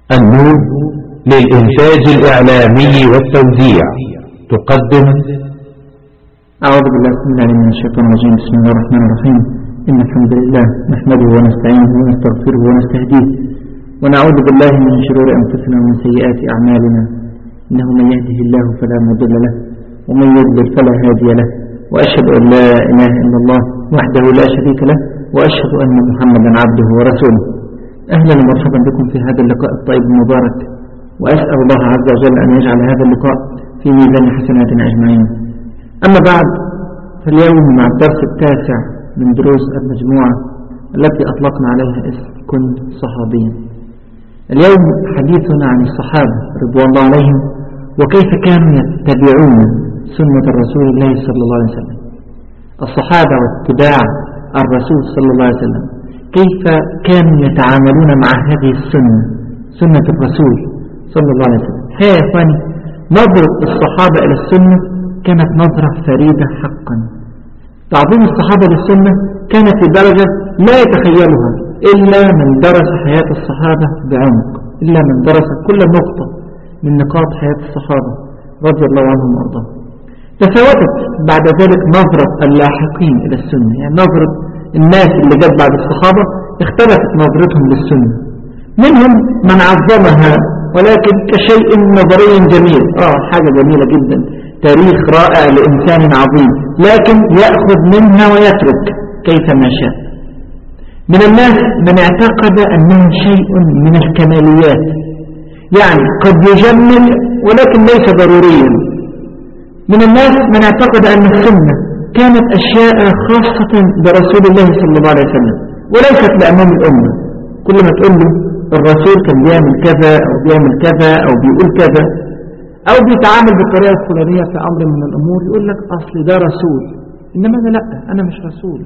النور للإنتاج الإعلامي والتوزيع تقدم أعوذ بالله بسم الله من الشيطان الرجيم بسم الله الرحمن الرحيم إن الحمد لله نحمده ونستعينه ونستغفره ونستهديه ونعوذ بالله من شرور أنفسنا ومن سيئات أعمالنا إنه من يهده الله فلا مضل له ومن يضلل فلا هادي له وأشهد أن لا إله إلا الله وحده لا شريك له وأشهد أن محمدا عبده ورسوله أهلا ومرحبا بكم في هذا اللقاء الطيب المبارك وأسأل الله عز وجل أن يجعل هذا اللقاء في ميزان حسناتنا أجمعين أما بعد فاليوم مع الدرس التاسع من دروس المجموعة التي أطلقنا عليها اسم كنت صحابيا اليوم حديثنا عن الصحابة رضوان الله عليهم وكيف كانوا يتبعون سنة الرسول الله صلى الله عليه وسلم الصحابة واتباع الرسول صلى الله عليه وسلم كيف كانوا يتعاملون مع هذه السنة سنة الرسول صلى الله عليه وسلم هيا يا إخواني نظرة الصحابة إلى السنة كانت نظرة فريدة حقا تعظيم الصحابة للسنة كانت في درجة لا يتخيلها إلا من درس حياة الصحابة بعمق إلا من درس كل نقطة من نقاط حياة الصحابة رضي الله عنهم وارضاهم تفاوتت بعد ذلك نظرة اللاحقين إلى السنة يعني نظرة الناس اللي جت بعد الصحابة اختلفت نظرتهم للسنة منهم من عظمها ولكن كشيء نظري جميل آه حاجة جميلة جدا تاريخ رائع لإنسان عظيم لكن يأخذ منها ويترك كيفما شاء من الناس من اعتقد أنه شيء من الكماليات يعني قد يجمل ولكن ليس ضروريا من الناس من اعتقد أن السنة كانت أشياء خاصة برسول الله صلى الله عليه وسلم وليست لأمام الأمة كل ما تقول له الرسول كان بيعمل كذا أو بيعمل كذا أو بيقول كذا أو بيتعامل بالطريقة الفلانية في أمر من الأمور يقول لك أصل ده رسول إنما أنا لا أنا مش رسول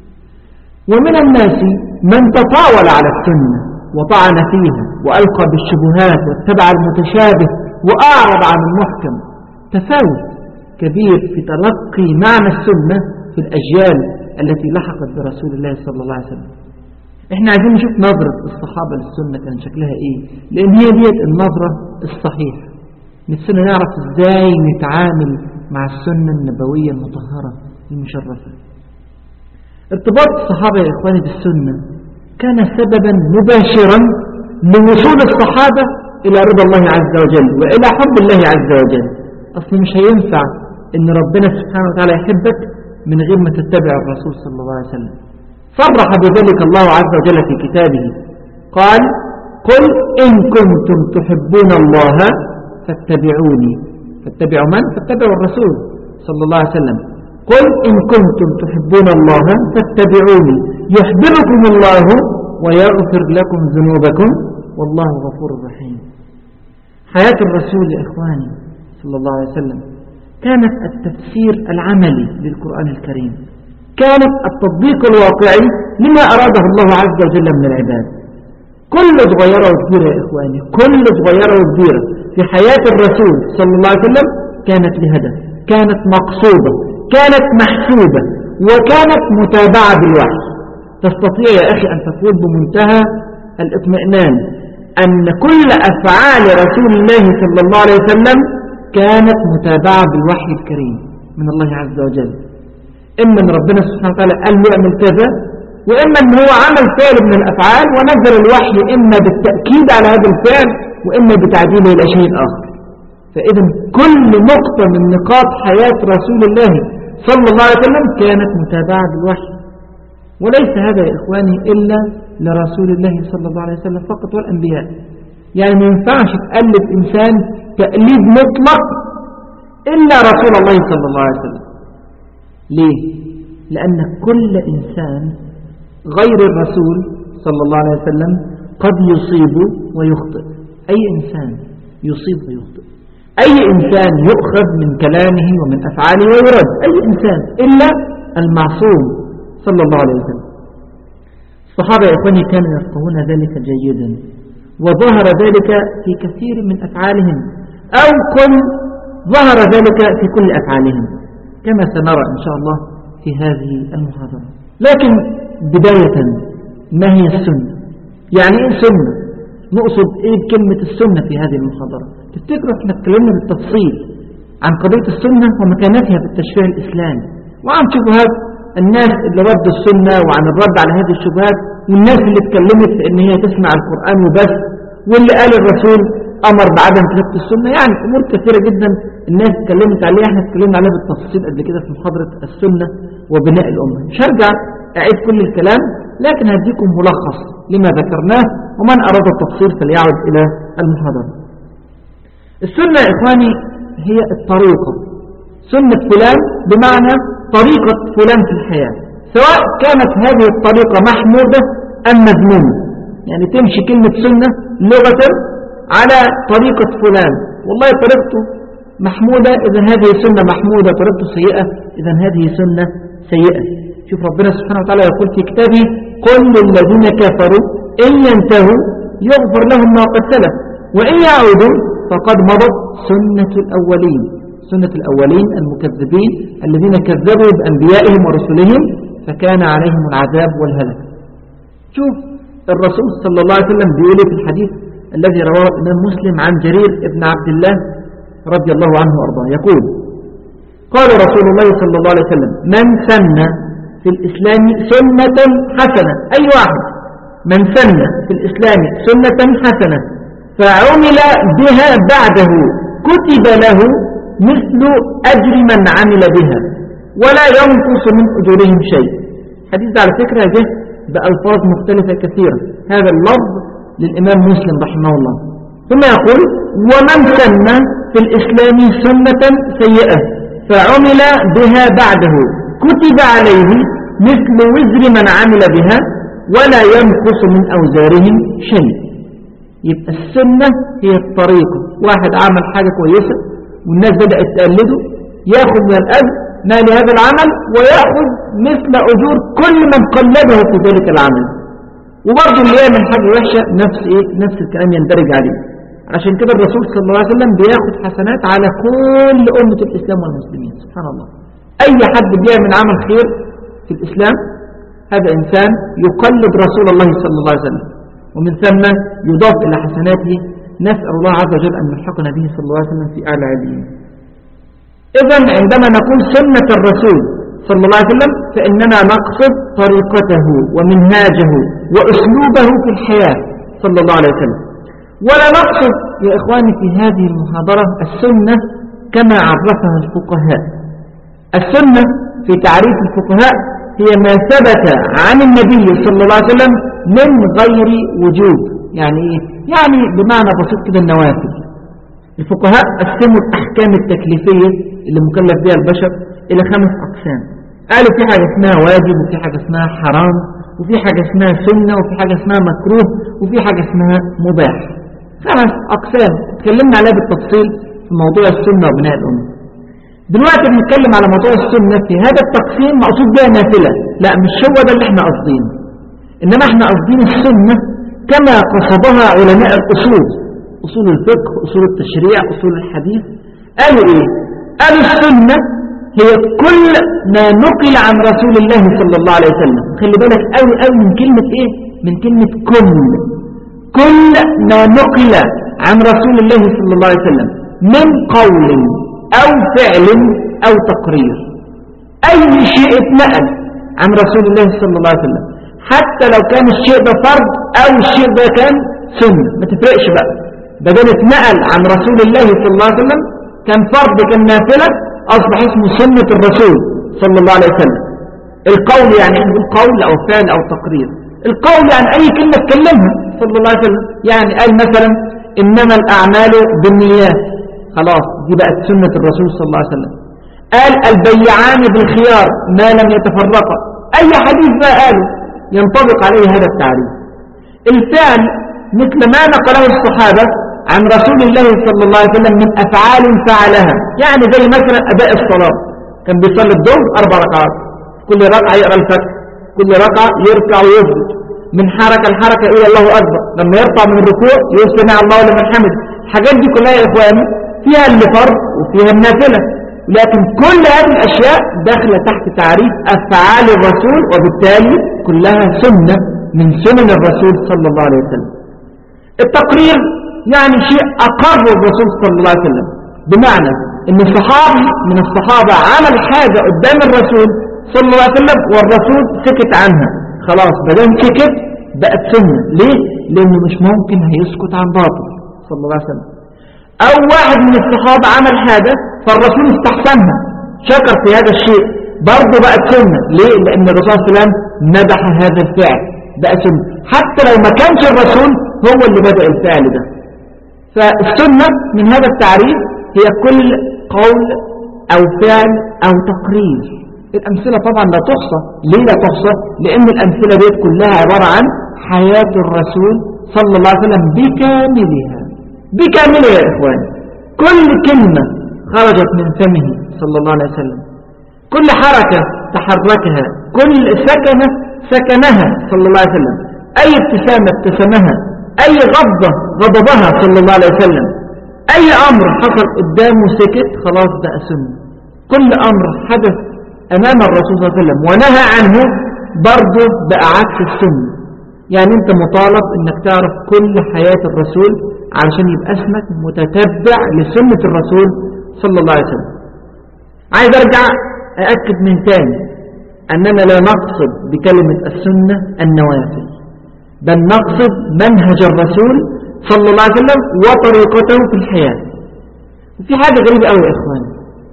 ومن الناس من تطاول على السنة وطعن فيها وألقى بالشبهات واتبع المتشابه وأعرض عن المحكم تفاوت كبير في تلقي معنى السنة في الأجيال التي لحقت برسول الله صلى الله عليه وسلم احنا عايزين نشوف نظرة الصحابة للسنة كان شكلها ايه لان هي ديت النظرة الصحيحة نفسنا نعرف ازاي نتعامل مع السنة النبوية المطهرة المشرفة ارتباط الصحابة يا اخواني بالسنة كان سببا مباشرا لوصول الصحابة الى رضا الله عز وجل والى حب الله عز وجل اصل مش هينفع ان ربنا سبحانه وتعالى يحبك من غير ما تتبع الرسول صلى الله عليه وسلم صرح بذلك الله عز وجل في كتابه قال قل إن كنتم تحبون الله فاتبعوني فاتبعوا من؟ فاتبعوا الرسول صلى الله عليه وسلم قل إن كنتم تحبون الله فاتبعوني يحببكم الله ويغفر لكم ذنوبكم والله غفور رحيم حياة الرسول يا إخواني صلى الله عليه وسلم كانت التفسير العملي للقرآن الكريم كانت التطبيق الواقعي لما أراده الله عز وجل من العباد كل صغيرة وكبيرة يا إخواني كل صغيرة وكبيرة في حياة الرسول صلى الله عليه وسلم كانت لهدف كانت مقصودة كانت محسوبة وكانت متابعة بالوحي تستطيع يا أخي أن تقول بمنتهى الاطمئنان أن كل أفعال رسول الله صلى الله عليه وسلم كانت متابعة بالوحي الكريم من الله عز وجل إما أن ربنا سبحانه وتعالى قال له اعمل كذا وإما أن هو عمل فعل من الأفعال ونزل الوحي إما بالتأكيد على هذا الفعل وإما بتعديله إلى شيء آخر فإذا كل نقطة من نقاط حياة رسول الله صلى الله عليه وسلم كانت متابعة بالوحي وليس هذا يا إخواني إلا لرسول الله صلى الله عليه وسلم فقط والأنبياء يعني ما ينفعش تألف إنسان تأليف مطلق إلا رسول الله صلى الله عليه وسلم ليه؟ لأن كل إنسان غير الرسول صلى الله عليه وسلم قد يصيب ويخطئ أي إنسان يصيب ويخطئ أي إنسان يؤخذ من كلامه ومن أفعاله ويرد أي إنسان إلا المعصوم صلى الله عليه وسلم الصحابة يا إخواني كانوا يفقهون ذلك جيدا وظهر ذلك في كثير من أفعالهم أو قل ظهر ذلك في كل أفعالهم كما سنرى إن شاء الله في هذه المحاضرة لكن بداية ما هي السنة يعني إيه سنة نقصد ايه بكلمة السنة في هذه المحاضرة تفتكروا احنا اتكلمنا بالتفصيل عن قضية السنة ومكانتها في التشريع الإسلامي وعن شبهات الناس اللي ردوا السنة وعن الرد على هذه الشبهات والناس اللي اتكلمت في ان هي تسمع القرآن وبس واللي قال الرسول أمر بعدم كتابة السنة يعني أمور كثيرة جدا الناس اتكلمت عليها احنا اتكلمنا عليها بالتفصيل قبل كده في محاضرة السنة وبناء الأمة مش هرجع أعيد كل الكلام لكن هديكم ملخص لما ذكرناه ومن أراد التفصيل فليعد إلى المحاضرة السنة يا إخواني هي الطريقة سنة فلان بمعنى طريقة فلان في الحياة سواء كانت هذه الطريقة محمودة أم مذمومة يعني تمشي كلمة سنة لغة على طريقة فلان والله طريقته محمودة إذا هذه سنة محمودة طريقته سيئة إذا هذه سنة سيئة شوف ربنا سبحانه وتعالى يقول في كتابه قل للذين كفروا إن ينتهوا يغفر لهم ما قد سلف وإن يعودوا فقد مضت سنة الأولين سنة الأولين المكذبين الذين كذبوا بأنبيائهم ورسلهم فكان عليهم العذاب والهلك شوف الرسول صلى الله عليه وسلم بيقول في الحديث الذي رواه الإمام مسلم عن جرير ابن عبد الله رضي الله عنه وأرضاه يقول قال رسول الله صلى الله عليه وسلم من سن في الإسلام سنة حسنة أي واحد من سن في الإسلام سنة حسنة فعمل بها بعده كتب له مثل أجر من عمل بها ولا ينقص من أجورهم شيء حديث على فكرة جه بألفاظ مختلفة كثيرة هذا اللفظ للإمام مسلم رحمه الله ثم يقول ومن سن في الإسلام سنة سيئة فعمل بها بعده كتب عليه مثل وزر من عمل بها ولا ينقص من أوزارهم شيء يبقى السنة هي الطريقة واحد عمل حاجة كويسة والناس بدأت تقلده ياخذ من الأجر ما لهذا العمل ويأخذ مثل أجور كل من قلده في ذلك العمل وبرضه اللي يعمل حاجة وحشة نفس إيه؟ نفس الكلام يندرج عليه عشان كده الرسول صلى الله عليه وسلم بياخد حسنات على كل أمة الإسلام والمسلمين سبحان الله أي حد بيعمل عمل خير في الإسلام هذا إنسان يقلد رسول الله صلى الله عليه وسلم ومن ثم يضاف إلى حسناته نسأل الله عز وجل أن يلحقنا به صلى الله عليه وسلم في أعلى عليين إذا عندما نقول سنة الرسول صلى الله عليه وسلم فإننا نقصد طريقته ومنهاجه وأسلوبه في الحياة صلى الله عليه وسلم ولا نقصد يا إخواني في هذه المحاضرة السنة كما عرفها الفقهاء السنة في تعريف الفقهاء هي ما ثبت عن النبي صلى الله عليه وسلم من غير وجوب يعني إيه؟ يعني بمعنى بسيط كده النوافل الفقهاء قسموا الأحكام التكليفية اللي مكلف بها البشر إلى خمس أقسام قالوا في حاجة اسمها واجب وفي حاجة اسمها حرام وفي حاجة اسمها سنة وفي حاجة اسمها مكروه وفي حاجة اسمها مباح خمس أقسام اتكلمنا عليها بالتفصيل في موضوع السنة وبناء الأمة دلوقتي بنتكلم على موضوع السنة في هذا التقسيم مقصود بها نافلة لا مش هو ده اللي احنا قصدينه إنما احنا قصدين السنة كما قصدها علماء الأصول أصول الفقه أصول التشريع أصول الحديث قالوا إيه قالوا السنة هي كل ما نقل عن رسول الله صلى الله عليه وسلم خلي بالك قوي قوي من كلمة إيه من كلمة كل كل ما نقل عن رسول الله صلى الله عليه وسلم من قول أو فعل أو تقرير أي شيء اتنقل عن رسول الله صلى الله عليه وسلم حتى لو كان الشيء ده فرض أو الشيء ده كان سنة ما تفرقش بقى بدل اتنقل عن رسول الله صلى الله عليه وسلم كان فرض كان نافلة أصبح اسمه سنة الرسول صلى الله عليه وسلم القول يعني احنا نقول قول أو فعل أو تقرير القول يعني أي كلمة تكلمها صلى الله عليه وسلم يعني قال مثلا إنما الأعمال بالنيات خلاص دي بقت سنة الرسول صلى الله عليه وسلم قال البيعان بالخيار ما لم يتفرقا أي حديث بقى قاله ينطبق عليه هذا التعريف الفعل مثل ما نقله الصحابة عن رسول الله صلى الله عليه وسلم من أفعال فعلها يعني زي مثلا أداء الصلاة كان بيصلي الظهر أربع ركعات كل ركعة يقرأ الفتح كل ركعة يركع ويسجد من حركة لحركة يقول الله أكبر لما يرفع من الركوع يقول سمع الله لمن حمد الحاجات دي كلها يا إخواني فيها اللي فرض وفيها النافلة لكن كل هذه الأشياء داخلة تحت تعريف أفعال الرسول وبالتالي كلها سنة من سنن الرسول صلى الله عليه وسلم التقرير يعني شيء أقر الرسول صلى الله عليه وسلم بمعنى ان الصحابي من الصحابة عمل حاجة قدام الرسول صلى الله عليه وسلم والرسول سكت عنها خلاص بدل سكت بقت سنة ليه؟ لأنه مش ممكن هيسكت عن باطل صلى الله عليه وسلم أو واحد من الصحابة عمل حاجة فالرسول استحسنها شكر في هذا الشيء برضه بقت سنة ليه؟ لأن الرسول صلى الله عليه وسلم مدح هذا الفعل بقى سنة حتى لو ما كانش الرسول هو اللي بدأ الفعل ده فالسنة من هذا التعريف هي كل قول أو فعل أو تقرير الأمثلة طبعا لا تحصى ليه لا تحصى لأن الأمثلة ديت كلها عبارة عن حياة الرسول صلى الله عليه وسلم بكاملها بكاملها يا إخواني كل كلمة خرجت من فمه صلى الله عليه وسلم كل حركة تحركها كل سكنة سكنها صلى الله عليه وسلم أي ابتسامة ابتسمها أي غضبة غضبها صلى الله عليه وسلم أي أمر حصل قدامه سكت خلاص بقى سنة كل أمر حدث أمام الرسول صلى الله عليه وسلم ونهى عنه برضه بقى عكس السنة يعني أنت مطالب أنك تعرف كل حياة الرسول علشان يبقى اسمك متتبع لسنة الرسول صلى الله عليه وسلم عايز أرجع أأكد من تاني أننا لا نقصد بكلمة السنة النوافل بل نقصد منهج الرسول صلى الله عليه وسلم وطريقته في الحياة وفي حاجة غريبة أوي يا إخواني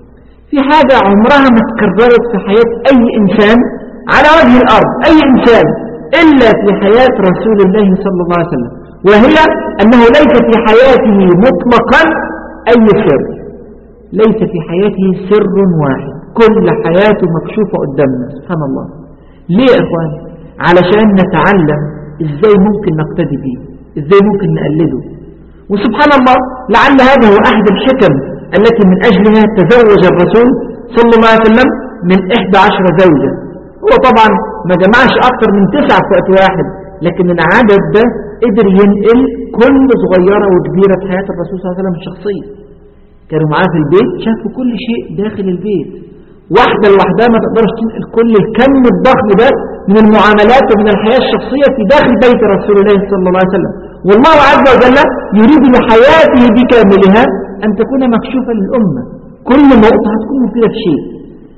في حاجة عمرها ما تكررت في حياة أي إنسان على وجه الأرض أي إنسان إلا في حياة رسول الله صلى الله عليه وسلم وهي أنه ليس في حياته مطلقا أي سر ليس في حياته سر واحد كل حياته مكشوفة قدامنا سبحان الله ليه يا إخواني علشان نتعلم إزاي ممكن نقتدي به إزاي ممكن نقلده وسبحان الله لعل هذا هو أحد الحكم التي من أجلها تزوج الرسول صلى الله عليه وسلم من إحدى عشر زوجة هو طبعا ما جمعش أكثر من تسعة في وقت واحد لكن العدد ده قدر ينقل كل صغيرة وكبيرة في حياة الرسول صلى الله عليه وسلم الشخصية كانوا معاه في البيت شافوا كل شيء داخل البيت واحدة لوحدها ما تقدرش تنقل كل الكم الضخم ده من المعاملات ومن الحياة الشخصية في داخل بيت رسول الله صلى الله عليه وسلم والله عز وجل يريد لحياته بكاملها أن تكون مكشوفة للأمة كل نقطة هتكون مفيدة في شيء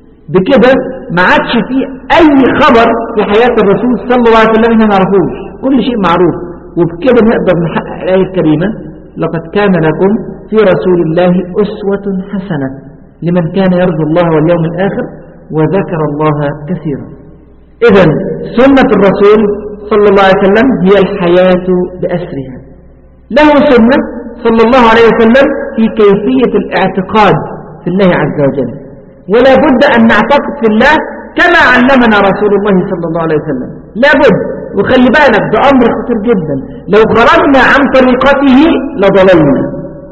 بكده ما عادش فيه أي خبر في حياة الرسول صلى الله عليه وسلم احنا نعرفوش كل شيء معروف وبكده نقدر نحقق الآية الكريمة لقد كان لكم في رسول الله أسوة حسنة لمن كان يرجو الله واليوم الآخر وذكر الله كثيرا إذا سنة الرسول صلى الله عليه وسلم هي الحياة بأسرها له سنة صلى الله عليه وسلم في كيفية الاعتقاد في الله عز وجل ولا بد أن نعتقد في الله كما علمنا رسول الله صلى الله عليه وسلم لا بد وخلي بالك ده أمر خطير جدا لو خرجنا عن طريقته لضللنا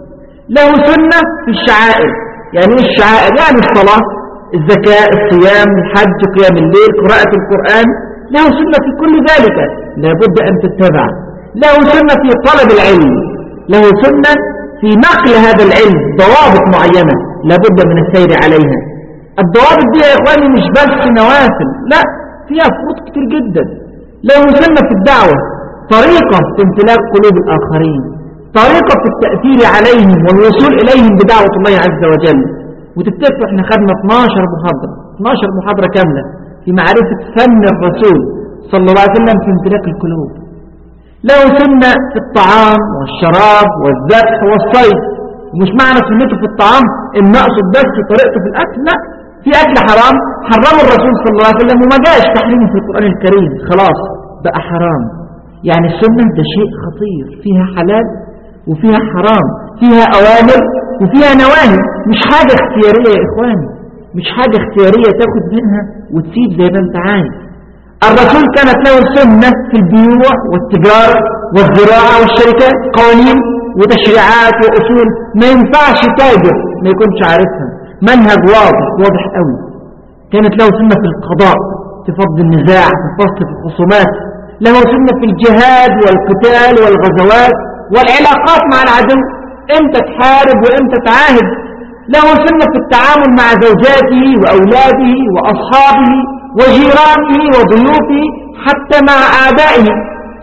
له سنة في الشعائر يعني ايه الشعائر يعني الصلاة الزكاة الصيام الحج قيام الليل قراءة القرآن له سنة في كل ذلك لا بد أن تتبع له سنة في طلب العلم له سنة في نقل هذا العلم ضوابط معينة لا بد من السير عليها الضوابط دي يا إخواني مش بس نوافل لا فيها فروض كتير جدا له سنة في الدعوة طريقة في امتلاك قلوب الآخرين طريقة في التأثير عليهم والوصول إليهم بدعوة الله عز وجل وتفتكروا احنا خدنا 12 محاضرة 12 محاضرة كاملة في معرفة فن الرسول صلى الله عليه وسلم في امتلاك القلوب له سنة في الطعام والشراب والذبح والصيد ومش معنى سنته في الطعام ان اقصد بس طريقته في الاكل لا في اكل حرام حرمه الرسول صلى الله عليه وسلم وما جاءش تحريمه في القرآن الكريم خلاص بقى حرام يعني السنة ده شيء خطير فيها حلال وفيها حرام فيها أوامر وفيها نواهي مش حاجة اختيارية يا إخواني مش حاجة اختيارية تاخد منها وتسيب زي ما انت عايز الرسول كانت له سنة في البيوع والتجارة والزراعة والشركات قوانين وتشريعات وأصول ما ينفعش تاجر ما يكونش عارفها منهج واضح واضح قوي كانت له سنة في القضاء في فض النزاع في فصل في الخصومات له سنة في الجهاد والقتال والغزوات والعلاقات مع العدو امتى تحارب وامتى تعاهد له سنة في التعامل مع زوجاته وأولاده وأصحابه وجيرانه وضيوفه حتى مع آبائه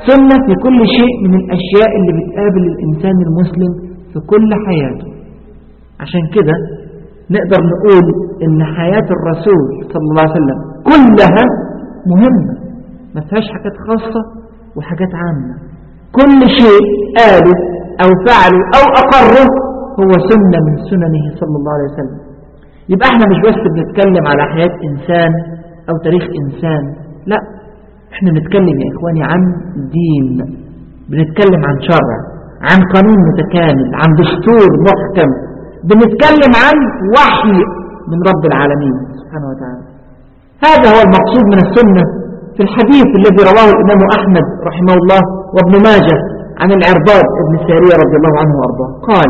سنة في كل شيء من الأشياء اللي بتقابل الإنسان المسلم في كل حياته عشان كده نقدر نقول إن حياة الرسول صلى الله عليه وسلم كلها مهمة ما فيهاش حاجات خاصة وحاجات عامة كل شيء قاله أو فعله أو أقره هو سنة من سننه صلى الله عليه وسلم يبقى احنا مش بس بنتكلم على حياة إنسان أو تاريخ إنسان لا احنا بنتكلم يا إخواني عن دين بنتكلم عن شرع عن قانون متكامل عن دستور محكم بنتكلم عن وحي من رب العالمين سبحانه وتعالى هذا هو المقصود من السنة في الحديث الذي رواه الإمام أحمد رحمه الله وابن ماجه عن العرباض ابن سارية رضي الله عنه وأرضاه قال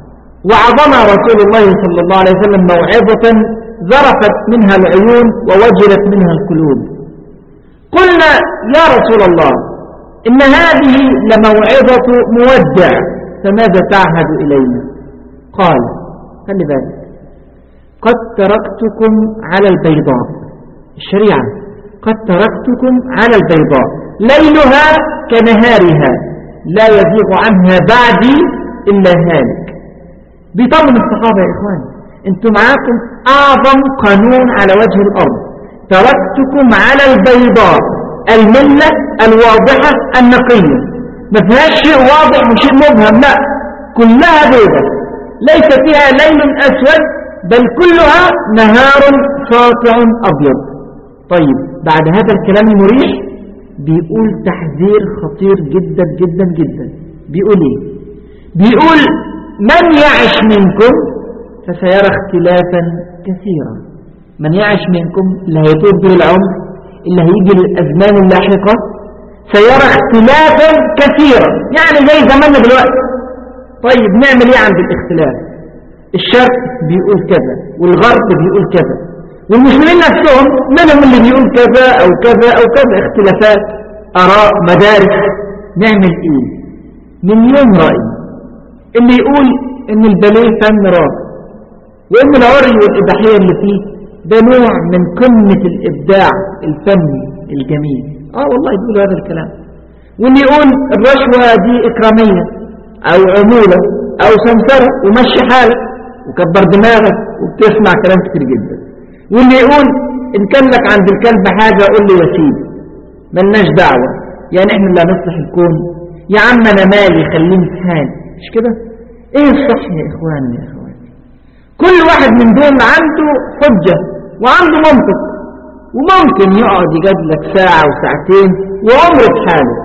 وعظم رسول الله صلى الله عليه وسلم موعظة ذرفت منها العيون ووجلت منها القلوب قلنا يا رسول الله إن هذه لموعظة مودع فماذا تعهد إلينا قال خلي بالك قد تركتكم على البيضاء الشريعة قد تركتكم على البيضاء ليلها كنهارها لا يزيغ عنها بعدي إلا هالك بيطمن الصحابة يا إخواني انتم معاكم أعظم قانون على وجه الأرض تركتكم على البيضاء الملة الواضحة النقية ما فيهاش شيء واضح وشيء مبهم لا كلها بيضة ليس فيها ليل أسود بل كلها نهار ساطع أبيض طيب بعد هذا الكلام المريح بيقول تحذير خطير جدا جدا جدا بيقول ايه بيقول من يعش منكم فسيرى اختلافا كثيرا من يعش منكم اللي هيطول به العمر اللي هيجي للأزمان اللاحقة سيرى اختلافا كثيرا يعني زي زماننا دلوقتي طيب نعمل ايه عند الاختلاف الشرق بيقول كذا والغرب بيقول كذا والمسلمين نفسهم منهم اللي بيقول كذا أو كذا أو كذا اختلافات أراء مدارس نعمل ايه مليون رأي اللي يقول ان الباليه فن راقي وان العري والإباحية اللي فيه ده نوع من قمة الإبداع الفني الجميل اه والله يقول هذا الكلام واللي يقول الرشوة دي إكرامية أو عمولة أو سمسرة ومشي حالك وكبر دماغك وبتسمع كلام كتير جدا واللي يقول إن كان لك عند الكلب حاجة قول لي وسيب ملناش دعوة يعني احنا اللي هنصلح الكون يا عم انا مالي خليني في حالي مش كده ايه الصح يا اخواني يا اخواني كل واحد من دول عنده حجة وعنده منطق وممكن يقعد يجاد لك ساعة وساعتين وعمره في حاله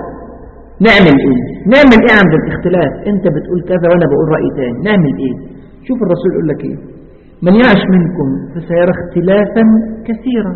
نعمل ايه نعمل ايه عند الاختلاف انت بتقول كذا وانا بقول رأي تاني نعمل ايه شوف الرسول يقول لك ايه من يعش منكم فسيرى اختلافا كثيرا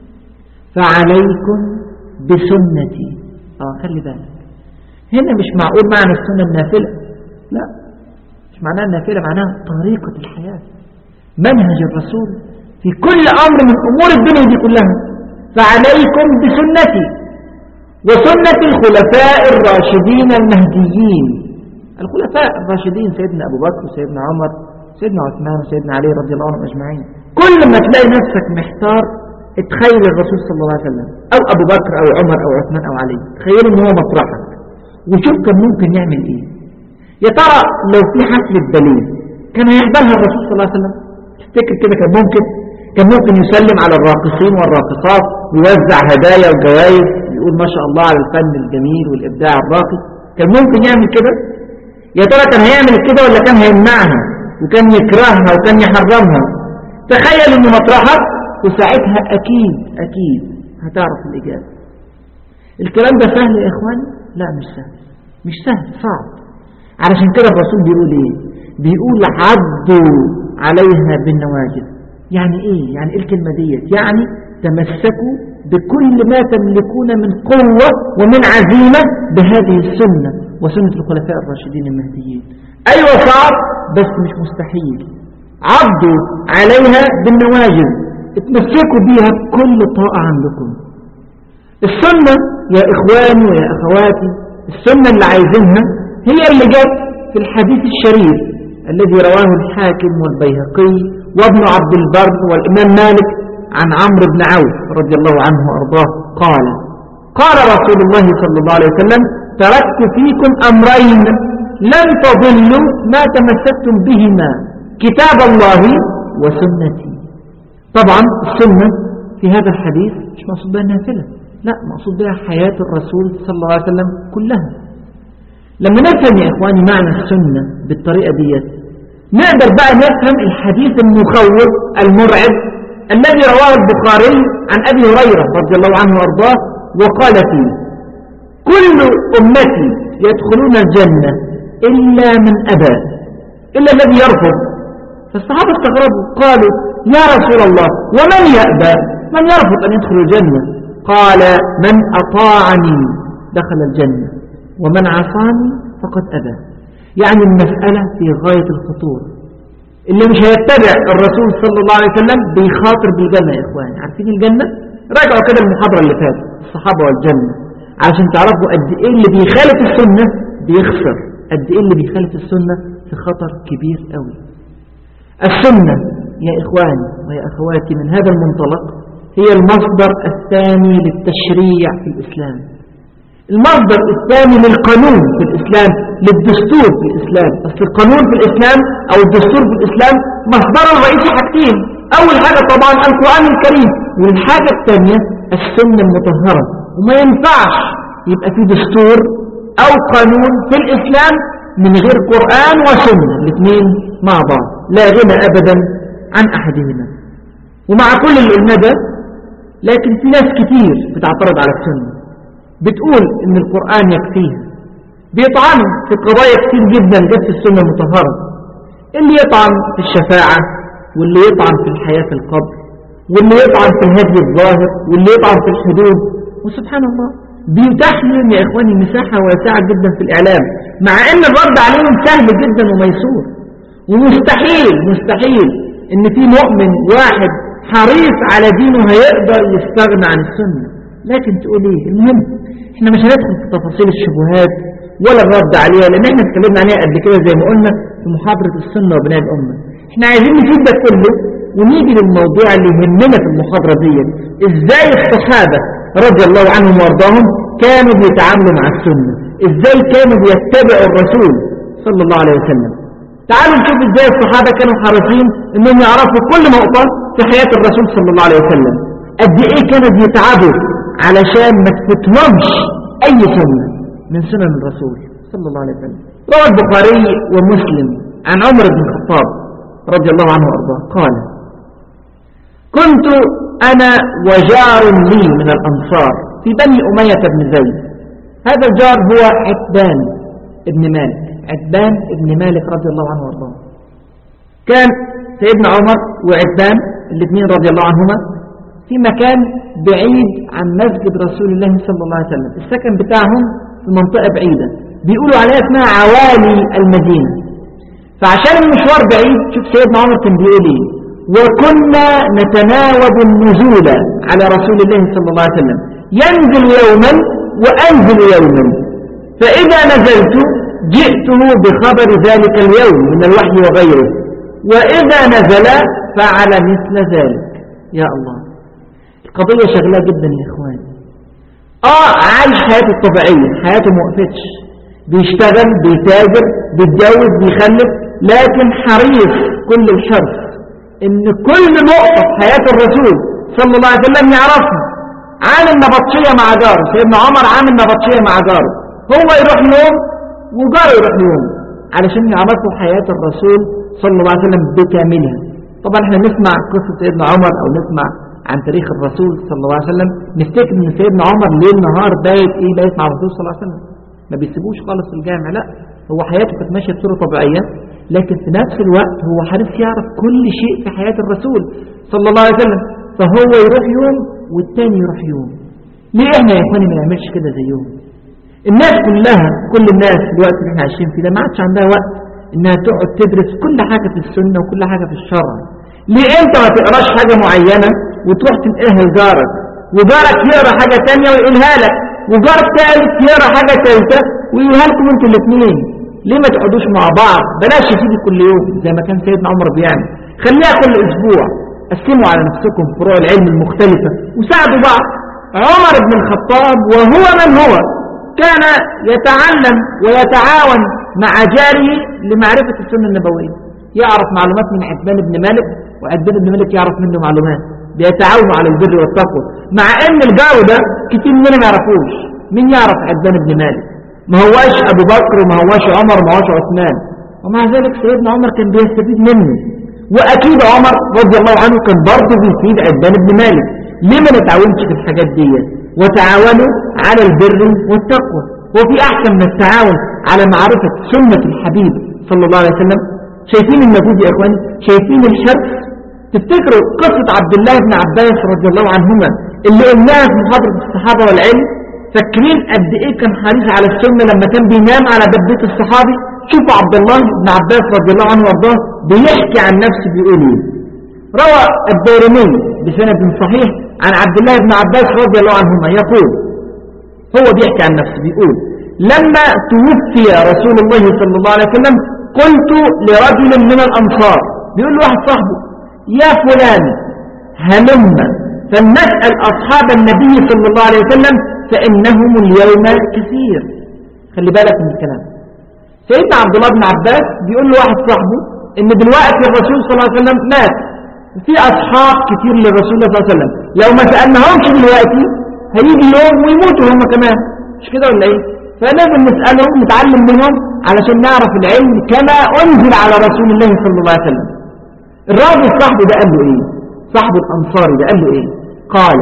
فعليكم بسنتي اه خلي بالك هنا مش معقول معنى السنة النافلة لا مش معناها النافلة معناها طريقة الحياة منهج الرسول في كل أمر من أمور الدنيا دي كلها فعليكم بسنتي وسنة الخلفاء الراشدين المهديين الخلفاء الراشدين سيدنا أبو بكر وسيدنا عمر سيدنا عثمان وسيدنا علي رضي الله عنهم أجمعين كل ما تلاقي نفسك محتار اتخيل الرسول صلى الله عليه وسلم أو أبو بكر أو عمر أو عثمان أو علي تخيل ان هو مطرحك وشوف كان ممكن يعمل ايه يا ترى لو في حفلة باليه كان هيحضرها الرسول صلى الله عليه وسلم تفتكر كده كان ممكن كان ممكن يسلم على الراقصين والراقصات ويوزع هدايا وجوائز يقول ما شاء الله على الفن الجميل والإبداع الراقي كان ممكن يعمل كده يا ترى كان هيعمل كده ولا كان هيمنعها وكان يكرهها وكان يحرمها تخيل انه مطرحك وساعتها اكيد اكيد هتعرف الاجابة الكلام ده سهل يا اخواني لا مش سهل مش سهل صعب علشان كده الرسول بيقول ايه بيقول عضوا عليها بالنواجذ يعني ايه يعني ايه الكلمة ديت يعني تمسكوا بكل ما تملكون من قوة ومن عزيمة بهذه السنة وسنة الخلفاء الراشدين المهديين ايوه صعب بس مش مستحيل عضوا عليها بالنواجذ اتمسكوا بيها بكل طاقة عندكم السنة يا إخواني ويا أخواتي السنة اللي عايزينها هي اللي جت في الحديث الشريف الذي رواه الحاكم والبيهقي وابن عبد البر والإمام مالك عن عمرو بن عوف رضي الله عنه وأرضاه قال قال رسول الله صلى الله عليه وسلم تركت فيكم أمرين لن تضلوا ما تمسكتم بهما كتاب الله وسنتي طبعا السنة في هذا الحديث مش مقصود بها النافلة لا مقصود بها حياة الرسول صلى الله عليه وسلم كلها لما نفهم يا إخواني معنى السنة بالطريقة ديت نقدر بقى نفهم الحديث المخوف المرعب الذي رواه البخاري عن أبي هريرة رضي الله عنه وأرضاه وقال فيه كل أمتي يدخلون الجنة إلا من أبى إلا الذي يرفض فالصحابة استغربوا قالوا يا رسول الله ومن يأبى من يرفض أن يدخل الجنة قال من أطاعني دخل الجنة ومن عصاني فقد أبى يعني المسألة في غاية الخطورة اللي مش هيتبع الرسول صلى الله عليه وسلم بيخاطر بالجنة يا إخواني عارفين الجنة راجعوا كده المحاضرة اللي فاتت الصحابة والجنة عشان تعرفوا قد إيه اللي بيخالف السنة بيخسر قد إيه اللي بيخالف السنة في خطر كبير قوي السنة يا إخواني ويا أخواتي من هذا المنطلق هي المصدر الثاني للتشريع في الإسلام المصدر الثاني للقانون في الإسلام للدستور في الإسلام أصل القانون في الإسلام أو الدستور في الإسلام مصدر الرئيسي حاجتين أول حاجة طبعا القرآن الكريم والحاجة الثانية السنة المطهرة وما ينفعش يبقى في دستور أو قانون في الإسلام من غير قرآن وسنة الاثنين مع بعض لا غنى أبدا عن أحدهما ومع كل اللي قلنا ده لكن في ناس كتير بتعترض على السنة بتقول ان القرآن يكفيها بيطعنوا في قضايا كتير جدا جت في السنة المطهرة اللي يطعن في الشفاعة واللي يطعن في الحياة في القبر واللي يطعن في الهدي الظاهر واللي يطعن في الحدود وسبحان الله بيتاح لهم يا إخواني مساحة واسعة جدا في الإعلام مع أن الرد عليهم سهل جدا وميسور ومستحيل مستحيل أن في مؤمن واحد حريص على دينه هيقدر يستغنى عن السنة لكن تقول ايه المهم احنا مش هندخل في تفاصيل الشبهات ولا الرد عليها لان احنا اتكلمنا عليها قبل كده زي ما قلنا في محاضرة السنة وبناء الأمة احنا عايزين نفيد ده كله ونيجي للموضوع اللي يهمنا في المحاضرة دي ازاي الصحابة رضي الله عنهم وارضاهم كانوا بيتعاملوا مع السنة ازاي كانوا بيتبعوا الرسول صلى الله عليه وسلم تعالوا نشوف ازاي الصحابة كانوا حريصين انهم يعرفوا كل نقطة في حياة الرسول صلى الله عليه وسلم قد ايه كانوا بيتعبوا علشان ما تفوتهمش اي سنة من سنن الرسول صلى الله عليه وسلم روى البخاري ومسلم عن عمر بن الخطاب رضي الله عنه وارضاه قال كنت انا وجار لي من الانصار في بني امية بن زيد هذا الجار هو عتبان ابن مالك عتبان ابن مالك رضي الله عنه وارضاه كان سيدنا عمر وعتبان الاثنين رضي الله عنهما في مكان بعيد عن مسجد رسول الله صلى الله عليه وسلم السكن بتاعهم في منطقة بعيدة بيقولوا عليها اسمها عوالي المدينة فعشان المشوار بعيد شوف سيدنا عمر كان بيقول ايه وكنا نتناوب النزول على رسول الله صلى الله عليه وسلم ينزل يوما وأنزل يوما فإذا نزلت جئته بخبر ذلك اليوم من الوحي وغيره وإذا نزل فعل مثل ذلك يا الله القضية شغلة جدا يا إخوان آه عايش حياته الطبيعية حياته موقفتش بيشتغل بيتاجر بيتجوز بيخلف لكن حريص كل الحرص ان كل نقطة في حياة الرسول صلى الله عليه وسلم يعرفها عامل نبطشية مع جاره سيدنا عمر عامل نبطشية مع جاره هو يروح يوم وجاره يروح يوم علشان يعرفوا حياة الرسول صلى الله عليه وسلم بكاملها طبعا احنا نسمع قصة سيدنا عمر او نسمع عن تاريخ الرسول صلى الله عليه وسلم نفتكر ان سيدنا عمر ليل نهار بايت ايه بايت مع الرسول صلى الله عليه وسلم ما بيسيبوش خالص في الجامع لا هو حياته كانت ماشيه بصوره طبيعيه لكن في نفس الوقت هو حريص يعرف كل شيء في حياه الرسول صلى الله عليه وسلم فهو يروح يوم والتاني يروح يوم ليه احنا يا اخواني ما نعملش كده زيهم الناس كلها كل الناس في الوقت اللي احنا عايشين فيه ده ما عادش عندها وقت انها تقعد تدرس كل حاجه في السنه وكل حاجه في الشرع ليه انت ما تقراش حاجه معينه وتروح تنقلها لجارك وجارك يقرا حاجه ثانيه ويقولها لك وجار ثالث يقرا حاجه ثالثه ويقولها لكم انتوا الاثنين ليه ما تقعدوش مع بعض بلاش يا سيدي كل يوم زي ما كان سيدنا عمر بيعمل خليها كل اسبوع قسموا على نفسكم فروع العلم المختلفه وساعدوا بعض عمر بن الخطاب وهو من هو كان يتعلم ويتعاون مع جاره لمعرفة السنة النبوية يعرف معلومات من عتبان بن مالك وعتبان بن مالك يعرف منه معلومات بيتعاونوا على البر والتقوى مع ان الجو ده كتير مننا ما يعرفوش مين يعرف عتبان بن مالك ما هواش ابو بكر وما هواش عمر وما هواش عثمان ومع ذلك سيدنا عمر كان بيستفيد منه واكيد عمر رضي الله عنه كان برضه بيفيد عتبان بن مالك ليه ما نتعاونش في الحاجات دي وتعاونوا على البر والتقوى وفي احسن من التعاون على معرفة سنة الحبيب صلى الله عليه وسلم شايفين المجهود يا اخواني شايفين الحرص تفتكروا قصة عبد الله بن عباس رضي الله عنهما اللي قلناها في محاضرة الصحابة والعلم فاكرين قد ايه كان حريص على السنة لما كان بينام على دبة الصحابي شوفوا عبد الله بن عباس رضي الله عنه وارضاه بيحكي عن نفسه بيقول ايه روى الدارمي بسند صحيح عن عبد الله بن عباس رضي الله عنهما يقول هو بيحكي عن نفسه بيقول لما توفي رسول الله صلى الله عليه وسلم قلت لرجل من الأنصار بيقول له واحد صاحبه يا فلان هلم فلنسأل أصحاب النبي صلى الله عليه وسلم فإنهم اليوم كثير خلي بالك من الكلام سيدنا عبد الله بن عباس بيقول له واحد صاحبه ان دلوقتي الرسول صلى الله عليه وسلم مات في أصحاب كتير للرسول صلى الله عليه وسلم لو ما سألناهمش دلوقتي هيجي يوم ويموتوا هم كمان مش كده ولا ايه فلازم نسألهم نتعلم منهم علشان نعرف العلم كما أنزل على رسول الله صلى الله عليه وسلم الراجل صاحبه ده قال له ايه صاحب الأنصاري ده قال له ايه قال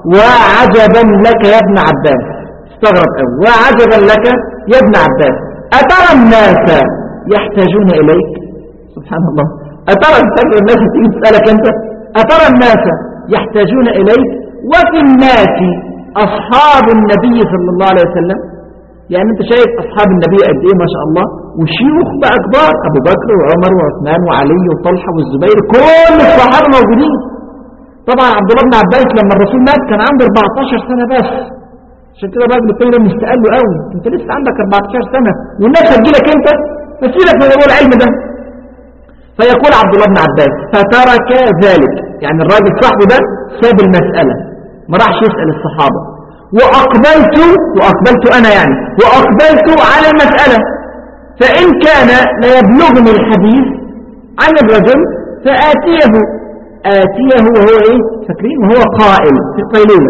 وعجبا لك يا ابن عباس استغرب قوي وعجبا لك يا ابن عباس أترى الناس يحتاجون إليك سبحان الله أترى الناس تيجي تسألك أنت أترى الناس يحتاجون إليك وفي الناس أصحاب النبي صلى الله عليه وسلم يعني أنت شايف أصحاب النبي قد إيه ما شاء الله وشيوخ بقى كبار أبو بكر وعمر وعثمان وعلي وطلحة والزبير كل الصحابة موجودين طبعا عبد الله بن عباس لما الرسول مات كان عنده 14 سنة بس عشان كده الراجل التاني مستقل له قوي انت لسه عندك 14 سنة والناس هتجيلك انت فسيبك من موضوع العلم ده فيقول عبد الله بن عباس فترك ذلك يعني الراجل صاحبه ده ساب المسألة ما راحش يسأل الصحابة وأقبلت وأقبلت أنا يعني وأقبلت على المسألة فإن كان ليبلغني الحديث عن الرجل فآتيه آتيه وهو إيه فاكرين وهو قائل في قيلولة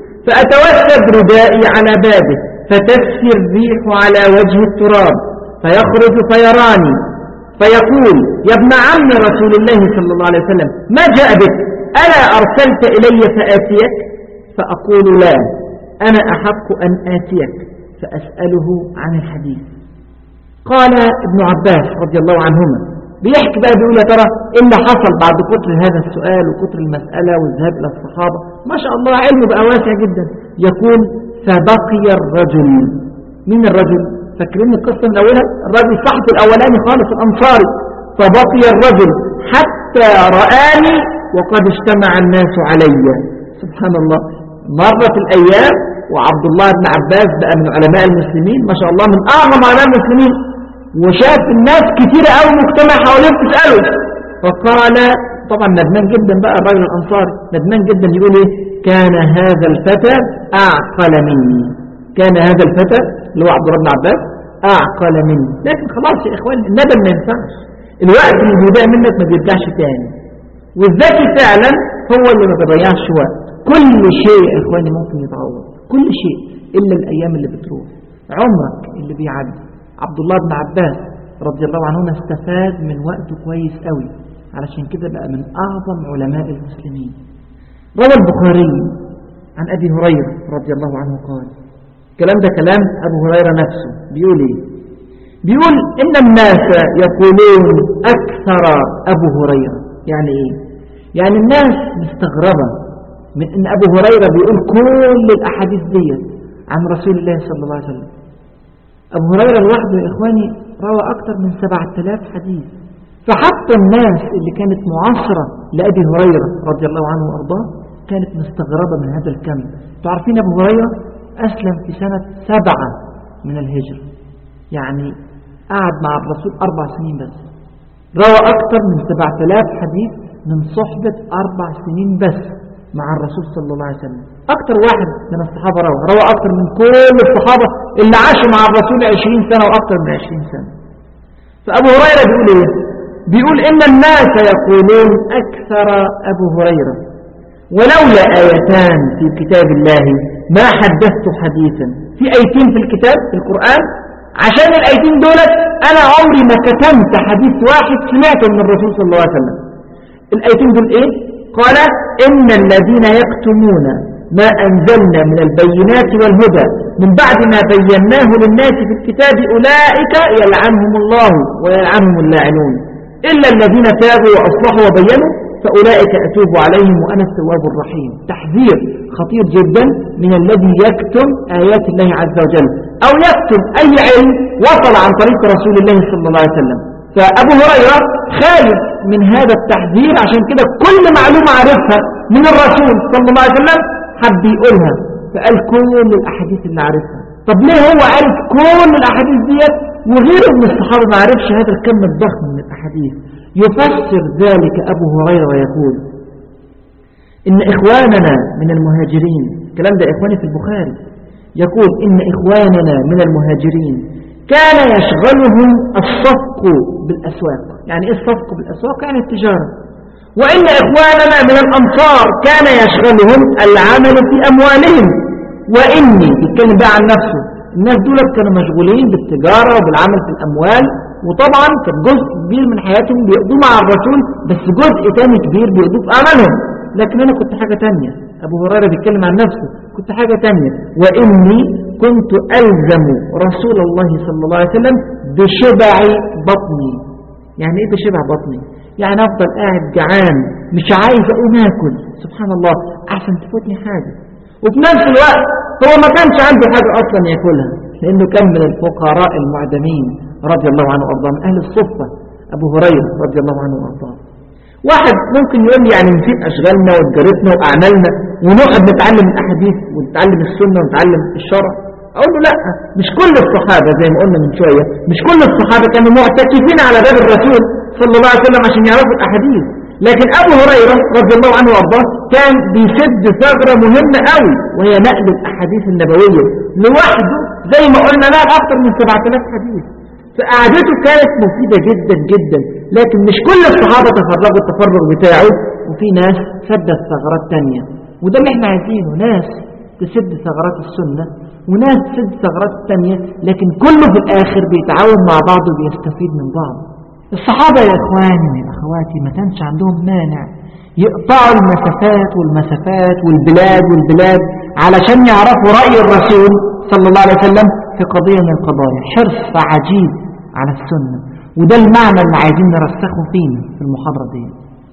فأتوسد ردائي على بابه فتسفي الريح على وجه التراب فيخرج فيراني فيقول يا ابن عم رسول الله صلى الله عليه وسلم ما جاء بك ألا أرسلت إلي فآتيك فأقول لا أنا أحق أن آتيك فأسأله عن الحديث قال ابن عباس رضي الله عنهما بيحكي بقى بيقول يا ترى ايه اللي حصل بعد كتر هذا السؤال وكتر المسألة والذهاب إلى الصحابة ما شاء الله علمه بقى واسع جدا يقول فبقي الرجل مين الرجل فاكرين القصة من أولها الرجل صاحب الأولاني خالص الأنصاري فبقي الرجل حتى رآني وقد اجتمع الناس علي سبحان الله مرت الأيام وعبد الله بن عباس بقى من علماء المسلمين ما شاء الله من أعظم علماء المسلمين وشاف الناس كتير قوي مجتمع حواليه بتسأله فقال طبعا ندمان جدا بقى الرجل الأنصاري ندمان جدا يقول ايه كان هذا الفتى أعقل مني كان هذا الفتى اللي هو عبد الله بن عباس أعقل مني لكن خلاص يا إخوان الندم ما ينفعش الوقت اللي بيضيع منك ما بيرجعش تاني والذكي فعلا هو اللي ما بيضيعش وقت كل شيء يا إخواني ممكن يتعوض كل شيء إلا الأيام اللي بتروح عمرك اللي بيعدي عبد الله بن عباس رضي الله عنهما استفاد من وقته كويس قوي علشان كده بقى من أعظم علماء المسلمين روى البخاري عن أبي هريرة رضي الله عنه قال الكلام ده كلام أبو هريرة نفسه بيقول إيه بيقول إن الناس يقولون أكثر أبو هريرة يعني إيه يعني الناس مستغربة من إن أبو هريرة بيقول كل الأحاديث دي عن رسول الله صلى الله عليه وسلم أبو هريرة لوحده يا إخواني روى أكثر من 7000 حديث فحتى الناس اللي كانت معاصرة لأبي هريرة رضي الله عنه وأرضاه كانت مستغربة من هذا الكم تعرفين أبو هريرة أسلم في سنة سبعة من الهجرة يعني قعد مع الرسول أربع سنين بس روى أكثر من 7000 حديث من صحبة أربع سنين بس مع الرسول صلى الله عليه وسلم أكثر واحد من الصحابة روى روى أكثر من كل الصحابة اللي عاشوا مع الرسول 20 سنة وأكثر من 20 سنة فأبو هريرة بيقول إيه بيقول إن الناس يقولون أكثر أبو هريرة ولولا آيتان في كتاب الله ما حدثت حديثا في آيتين في الكتاب في القرآن عشان الآيتين دولت أنا عمري ما كتمت حديث واحد سمعته من الرسول صلى الله عليه وسلم الآيتين دول إيه قال إن الذين يكتمون ما أنزلنا من البينات والهدى من بعد ما بيناه للناس في الكتاب أولئك يلعنهم الله ويلعنهم اللاعنون إلا الذين تابوا وأصلحوا وبينوا فأولئك أتوب عليهم وأنا التواب الرحيم تحذير خطير جدا من الذي يكتم آيات الله عز وجل أو يكتم أي علم وصل عن طريق رسول الله صلى الله عليه وسلم فأبو هريرة خالد من هذا التحذير عشان كده كل معلومة عرفها من الرسول صلى الله عليه وسلم حب يقولها فقال كل الأحاديث اللي عرفها طب ليه هو عرف كل الأحاديث ديت وغيره من الصحابة ما عرفش هذا الكم الضخم من الأحاديث يفسر ذلك أبو هريرة ويقول إن إخواننا من المهاجرين الكلام ده إخواني في البخاري يقول إن إخواننا من المهاجرين كان يشغلهم الصفق بالأسواق يعني إيه الصفق بالأسواق يعني التجارة وإن إخواننا من الأنصار كان يشغلهم العمل في أموالهم وإني بيتكلم بقى عن نفسه الناس دولت كانوا مشغولين بالتجارة وبالعمل في الأموال وطبعا كان جزء كبير من حياتهم بيقضوه مع الرسول بس جزء تاني كبير بيقضوه في أعمالهم لكن أنا كنت حاجة تانية أبو هريرة بيتكلم عن نفسه كنت حاجة تانية وإني كنت ألزم رسول الله صلى الله عليه وسلم بشبع بطني يعني إيه بشبع بطني يعني أفضل قاعد جعان مش عايز أقوم أكل سبحان الله أحسن تفوتني حاجة وفي نفس الوقت هو ما كانش عنده حاجة أصلا يأكلها لأنه كان من الفقراء المعدمين رضي الله عنه وأرضاه من أهل الصفة أبو هريرة رضي الله عنه وأرضاه واحد ممكن يقول لي يعني نسيب أشغالنا وتجارتنا وأعمالنا ونقعد نتعلم الأحاديث ونتعلم السنة ونتعلم الشرع أقول له لا مش كل الصحابة زي ما قلنا من شوية مش كل الصحابة كانوا معتكفين على باب الرسول صلى الله عليه وسلم عشان يعرفوا الأحاديث لكن أبو هريرة رضي الله عنه وأرضاه كان بيسد ثغرة مهمة قوي وهي نقل الأحاديث النبوية لوحده زي ما قلنا لا أكثر من 7000 حديث فقعدته كانت مفيدة جدا جدا لكن مش كل الصحابة تفرغوا التفرغ بتاعه وفي ناس سدت ثغرات تانية وده اللي احنا عايزينه ناس تسد ثغرات السنة وناس تسد ثغرات تانية لكن كله في الآخر بيتعاون مع بعض وبيستفيد من بعض الصحابة يا إخواني وأخواتي ما كانش عندهم مانع يقطعوا المسافات والمسافات والبلاد والبلاد علشان يعرفوا رأي الرسول صلى الله عليه وسلم في قضية من القضايا حرص عجيب على السنة وده المعنى اللي عايزين نرسخه فينا في المحاضرة دي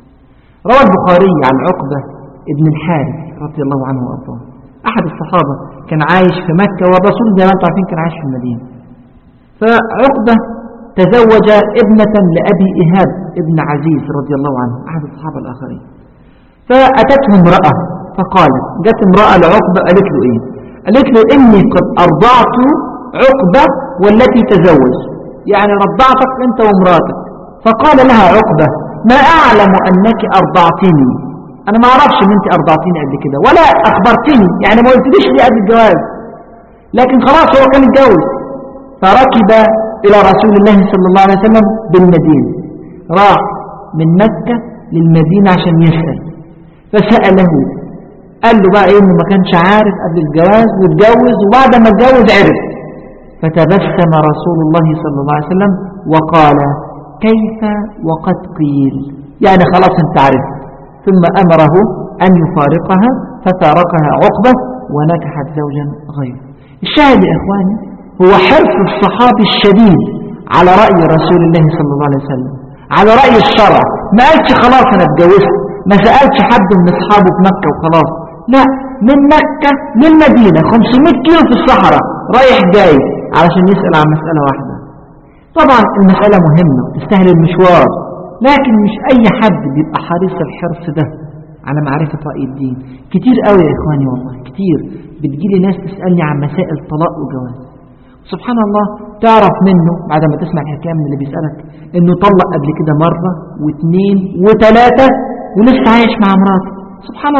روى البخاري عن عقبة ابن الحارث رضي الله عنه وأرضاه أحد الصحابة كان عايش في مكة والرسول زي ما انتم عارفين كان عايش في المدينة فعقبة تزوج ابنة لأبي إيهاب ابن عزيز رضي الله عنه أحد الصحابة الآخرين فأتته امرأة فقالت جت امرأة لعقبة قالت له إيه قالت له إني قد أرضعت عقبة والتي تزوج يعني رضعتك أنت ومراتك فقال لها عقبة ما أعلم أنك أرضعتني أنا ما أعرفش أن أنت أرضعتني قبل كده ولا أخبرتني يعني ما قلتليش لي قبل الجواز لكن خلاص هو كان اتجوز فركب إلى رسول الله صلى الله عليه وسلم بالمدينة راح من مكة للمدينة عشان يسأل فسأله قال له بقى إيه إنه ما كانش عارف قبل الجواز واتجوز وبعد ما اتجوز عرف فتبسم رسول الله صلى الله عليه وسلم وقال كيف وقد قيل يعني خلاص انت عرفت ثم أمره أن يفارقها ففارقها عقبة ونكحت زوجا غيره الشاهد يا إخواني هو حرص الصحابي الشديد على رأي رسول الله صلى الله عليه وسلم على رأي الشرع ما قالش خلاص أنا اتجوزت ما سألش حد من أصحابه في مكة وخلاص لا من مكة للمدينة 500 كيلو في الصحراء رايح جاي علشان يسأل عن مسألة واحدة طبعا المسألة مهمة وتستاهل المشوار لكن مش أي حد بيبقى حريص الحرص ده على معرفة رأي الدين كتير قوي يا إخواني والله كتير بتجيلي ناس تسألني عن مسائل طلاق وجواز سبحان الله تعرف منه بعد ما تسمع الحكاية من اللي بيسألك انه طلق قبل كده مرة واثنين وثلاثة ولسه عايش مع مراته سبحان الله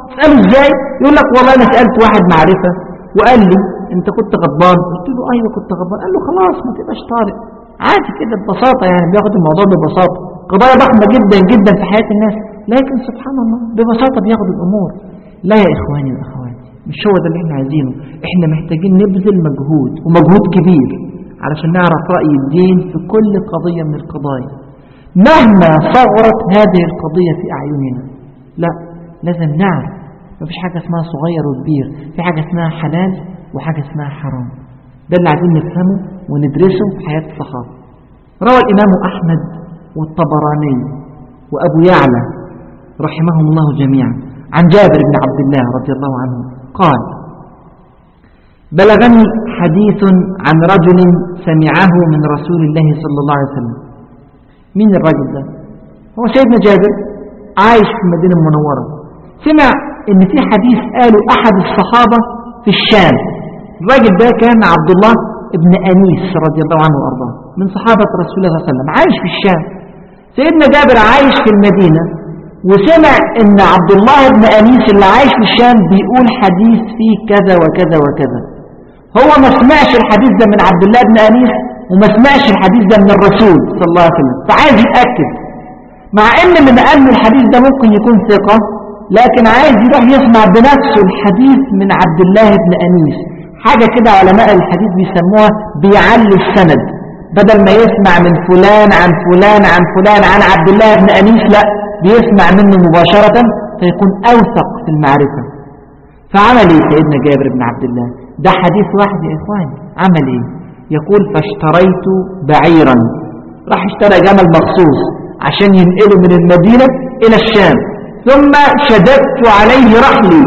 اسأله ازاي يقول لك والله انا سألت واحد معرفة وقال لي انت كنت غضبان قلت له ايوه كنت غضبان قال له خلاص ما تبقاش طارق عادي كده ببساطة يعني بياخد الموضوع ببساطة قضايا ضخمة جدا جدا في حياة الناس لكن سبحان الله ببساطة بياخد الامور لا يا اخواني واخواتي مش هو ده اللي احنا عايزينه احنا محتاجين نبذل مجهود ومجهود كبير علشان نعرف رأي الدين في كل قضية من القضايا مهما صغرت هذه القضية في أعيننا لا لازم نعرف مفيش حاجة اسمها صغير وكبير في حاجة اسمها حلال وحاجة اسمها حرام ده اللي عايزين نفهمه وندرسه في حياة الصحابة روى الإمام أحمد والطبراني وأبو يعلى رحمهم الله جميعا عن جابر بن عبد الله رضي الله عنه قال بلغني حديث عن رجل سمعه من رسول الله صلى الله عليه وسلم مين الرجل ده هو سيدنا جابر عايش في المدينة المنورة سمع ان في حديث قاله احد الصحابة في الشام الراجل ده كان عبد الله ابن أنيس رضي الله عنه وأرضاه من صحابة رسول الله صلى الله عليه وسلم عايش في الشام سيدنا جابر عايش في المدينة وسمع ان عبد الله بن أنيس اللي عايش في الشام بيقول حديث فيه كذا وكذا وكذا هو ما سمعش الحديث ده من عبد الله بن أنيس وما سمعش الحديث ده من الرسول صلى الله عليه وسلم فعايز يتأكد مع ان من أن الحديث ده ممكن يكون ثقة لكن عايز يروح يسمع بنفسه الحديث من عبد الله بن أنيس حاجة كده علماء الحديث بيسموها بيعلي السند بدل ما يسمع من فلان عن فلان عن فلان عن عبد الله بن أنيس لا بيسمع منه مباشرة فيكون أوثق في المعرفة فعمل ايه سيدنا جابر بن عبد الله ده حديث واحد يا إخواني عمل ايه يقول فاشتريت بعيرا راح اشترى جمل مخصوص عشان ينقله من المدينة إلى الشام ثم شددت عليه رحلي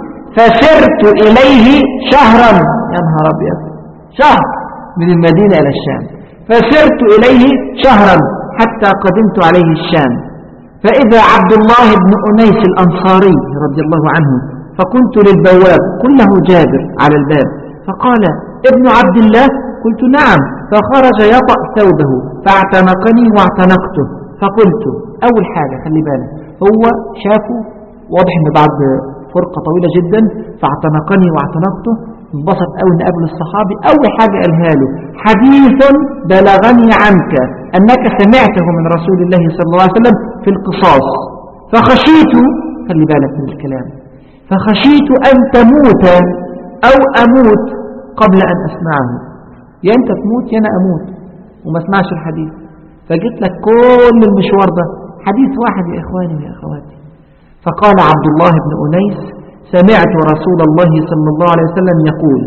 فسرت إليه شهرا يا نهار أبيض شهر من المدينة إلى الشام فسرت إليه شهرا حتى قدمت عليه الشام فإذا عبد الله بن أنيس الأنصاري رضي الله عنه فقلت للبواب كله جابر على الباب فقال ابن عبد الله قلت نعم فخرج يطأ ثوبه فاعتنقني واعتنقته فقلت أول حاجة خلي بالك هو شافه واضح ان بعد فرقة طويلة جدا فاعتنقني واعتنقته انبسط قوي ان قبل الصحابي اول حاجة قالها له حديث بلغني عنك انك سمعته من رسول الله صلى الله عليه وسلم في القصاص فخشيت خلي بالك من الكلام فخشيت ان تموت او اموت قبل ان اسمعه يا انت تموت يا انا اموت وما اسمعش الحديث فجيت لك كل المشوار ده حديث واحد يا اخواني ويا اخواتي فقال عبد الله بن أنيس سمعت رسول الله صلى الله عليه وسلم يقول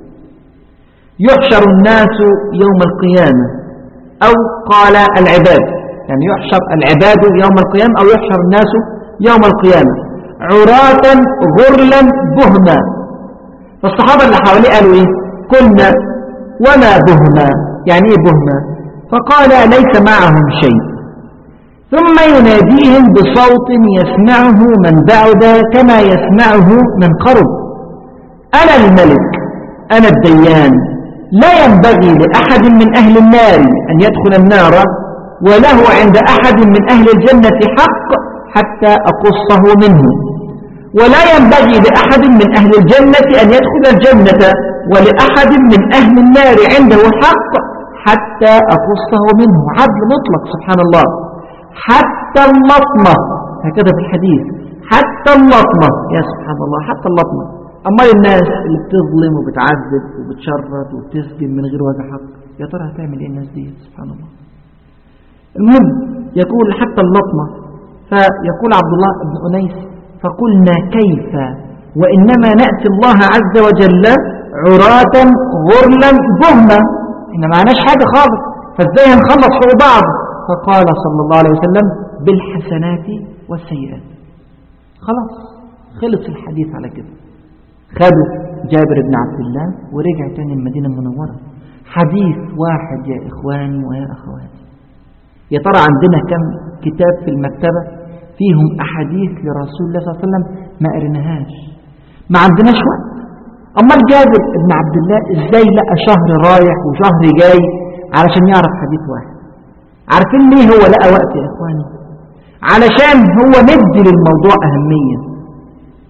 يحشر الناس يوم القيامة أو قال العباد يعني يحشر العباد يوم القيامة أو يحشر الناس يوم القيامة عراة غرلا بهما فالصحابة اللي حواليه قالوا إيه قلنا وما بهما يعني إيه بهما فقال ليس معهم شيء ثم يناديهم بصوت يسمعه من بعد كما يسمعه من قرب أنا الملك أنا الديان لا ينبغي لأحد من أهل النار أن يدخل النار وله عند أحد من أهل الجنة حق حتى أقصه منه ولا ينبغي لأحد من أهل الجنة أن يدخل الجنة ولأحد من أهل النار عنده حق حتى أقصه منه عدل مطلق سبحان الله حتى اللطمة هكذا في الحديث حتى اللطمة يا سبحان الله حتى اللطمة أما الناس اللي بتظلم وبتعذب وبتشرد وبتسجن من غير وجه حق يا ترى هتعمل ايه الناس دي سبحان الله المهم يقول حتى اللطمة فيقول عبد الله بن أنيس فقلنا كيف وإنما نأتي الله عز وجل عراة غرلا بهما إحنا معناش حاجة خالص فازاي هنخلص فوق بعض فقال صلى الله عليه وسلم بالحسنات والسيئات خلاص خلص الحديث على كده خدوا جابر بن عبد الله ورجع تاني المدينة المنورة حديث واحد يا إخواني ويا أخواتي يا ترى عندنا كم كتاب في المكتبة فيهم أحاديث لرسول الله صلى الله عليه وسلم ما قرناهاش ما عندناش وقت أما جابر بن عبد الله إزاي لقى شهر رايح وشهر جاي علشان يعرف حديث واحد عارفين ليه هو لقى وقت يا إخواني علشان هو مدي للموضوع أهمية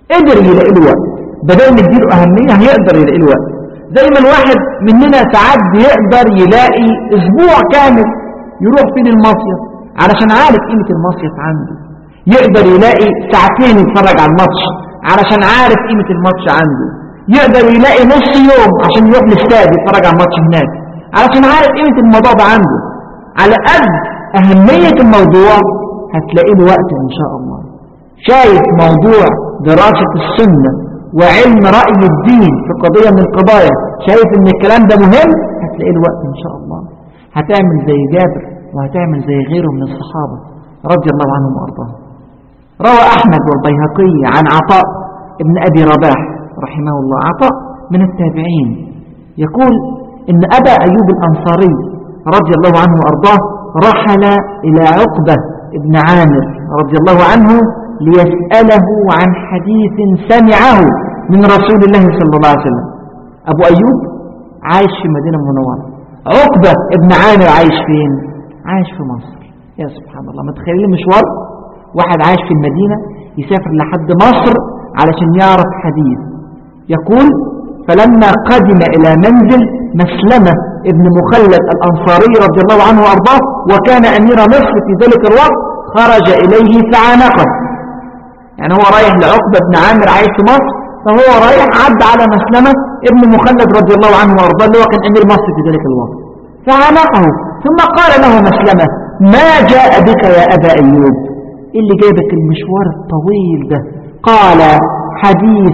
قدر يلاقي له وقت بدل نديله أهمية هيقدر يلاقي له وقت زي ما الواحد مننا ساعات بيقدر يلاقي أسبوع كامل يروح فين المصيف علشان عارف قيمة المصيف عنده يقدر يلاقي ساعتين يتفرج على الماتش علشان عارف قيمة الماتش عنده يقدر يلاقي نص يوم عشان يروح الاستاد يتفرج على الماتش هناك علشان عارف قيمة الموضوع ده عنده على قد أهمية الموضوع هتلاقي له وقت إن شاء الله شايف موضوع دراسة السنة وعلم رأي الدين في قضية من القضايا شايف ان الكلام ده مهم هتلاقي له وقت ان شاء الله هتعمل زي جابر وهتعمل زي غيره من الصحابة رضي الله عنهم وارضاهم روى أحمد والبيهقي عن عطاء ابن أبي رباح رحمه الله عطاء من التابعين يقول إن أبا أيوب الأنصاري رضي الله عنه وأرضاه رحل إلى عقبة ابن عامر رضي الله عنه ليسأله عن حديث سمعه من رسول الله صلى الله عليه وسلم أبو أيوب عايش في مدينة منورة عقبة ابن عامر عايش فين عايش في مصر يا سبحان الله ما تخيلي مشوار واحد عايش في المدينة يسافر لحد مصر علشان يعرف حديث يقول فلما قدم إلى منزل مسلمة ابن مخلد الأنصاري رضي الله عنه وأرضاه وكان أمير مصر في ذلك الوقت خرج إليه فعانقه يعني هو رايح لعقبة بن عامر عايش في مصر فهو رايح عد على مسلمة ابن مخلد رضي الله عنه وارضاه اللي هو كان أمير مصر في ذلك الوقت فعانقه ثم قال له مسلمة ما جاء بك يا أبا أيوب إيه اللي جايبك المشوار الطويل ده قال حديث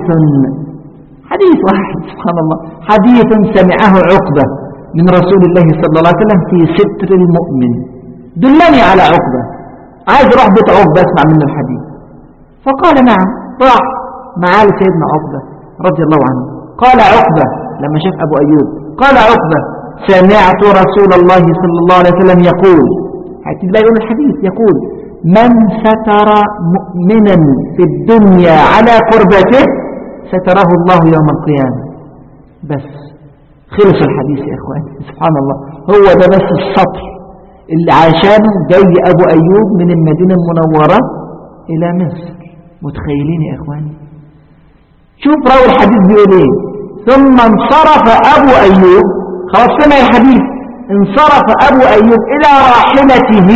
حديث واحد سبحان الله حديث سمعه عقبة من رسول الله صلى الله عليه وسلم في ستر المؤمن دلني على عقبة عايز اروح بيت عقبة اسمع منه الحديث فقال نعم راح معاه سيدنا عقبة رضي الله عنه قال عقبة لما شاف أبو أيوب قال عقبة سمعت رسول الله صلى الله عليه وسلم يقول هيبتدي بقى يقول الحديث يقول من ستر مؤمنا في الدنيا على قربته ستره الله يوم القيامة بس خلص الحديث يا اخواني سبحان الله هو ده بس السطر اللي عشانه جاي أبو أيوب من المدينة المنورة إلى مصر متخيلين يا إخواني شوف راوي الحديث بيقول ايه ثم انصرف أبو أيوب خلاص سمع الحديث انصرف أبو أيوب إلى راحلته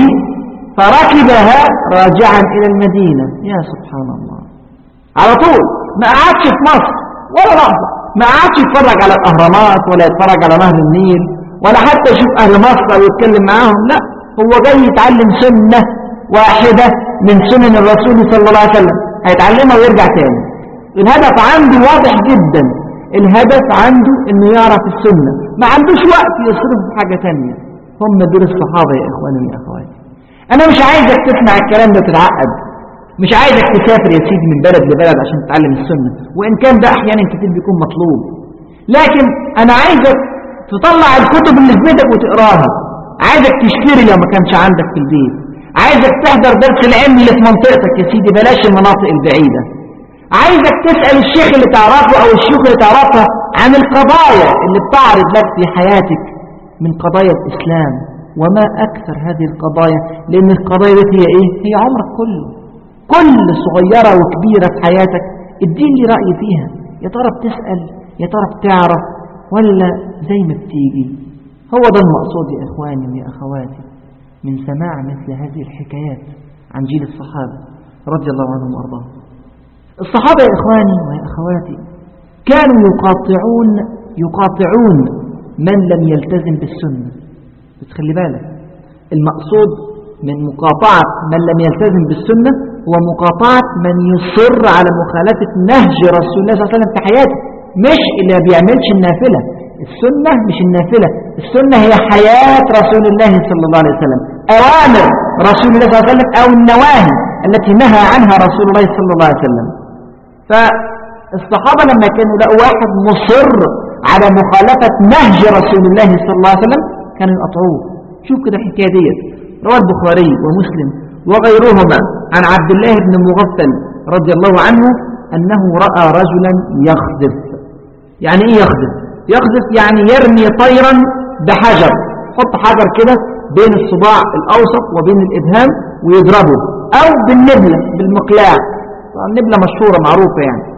فركبها راجعا إلى المدينة يا سبحان الله على طول ما قعدش في مصر ولا لحظة ما قعدش يتفرج على الأهرامات ولا يتفرج على نهر النيل ولا حتى يشوف أهل مصر أو يتكلم معاهم لا هو جاي يتعلم سنة واحدة من سنن الرسول صلى الله عليه وسلم هيتعلمها ويرجع تاني الهدف عنده واضح جدا الهدف عنده انه يعرف السنة ما عندوش وقت يصرف في حاجة تانية هم دول الصحابة يا اخواني يا اخواتي انا مش عايزك تسمع الكلام ده تتعقد مش عايزك تسافر يا سيدي من بلد لبلد عشان تتعلم السنة وان كان ده احيانا كتير بيكون مطلوب لكن انا عايزك تطلع الكتب اللي في بيتك وتقراها عايزك تشتري لو ما كانش عندك في البيت عايزك تحضر درس العلم اللي في منطقتك يا سيدي بلاش المناطق البعيدة عايزك تسأل الشيخ اللي تعرفه او الشيوخ اللي تعرفها عن القضايا اللي بتعرض لك في حياتك من قضايا الإسلام وما أكثر هذه القضايا لأن القضايا دي هي إيه؟ هي عمرك كله كل صغيرة وكبيرة في حياتك الدين لي رأي فيها يا ترى بتسأل يا ترى بتعرف ولا زي ما بتيجي هو ده المقصود يا إخواني ويا أخواتي من سماع مثل هذه الحكايات عن جيل الصحابة رضي الله عنهم وأرضاهم الصحابة يا إخواني ويا أخواتي كانوا يقاطعون يقاطعون من لم يلتزم بالسنة بتخلي بالك المقصود من مقاطعة من لم يلتزم بالسنة هو مقاطعة من يصر على مخالفة نهج رسول الله صلى الله عليه وسلم في حياته مش اللي ما بيعملش النافلة السنة مش النافلة السنة هي حياة رسول الله صلى الله عليه وسلم أوامر رسول الله صلى الله عليه وسلم أو النواهي التي نهى عنها رسول الله صلى الله عليه وسلم فالصحابة لما كانوا لقوا واحد مصر على مخالفة نهج رسول الله صلى الله عليه وسلم كانوا يقطعوه شوف كده الحكاية ديت روى البخاري ومسلم وغيرهما عن عبد الله بن مغفل رضي الله عنه أنه رأى رجلا يخذف يعني إيه يخذف يخذف يعني يرمي طيرا بحجر حط حجر كده بين الصباع الأوسط وبين الإبهام ويضربه أو بالنبلة بالمقلاع النبلة مشهورة معروفة يعني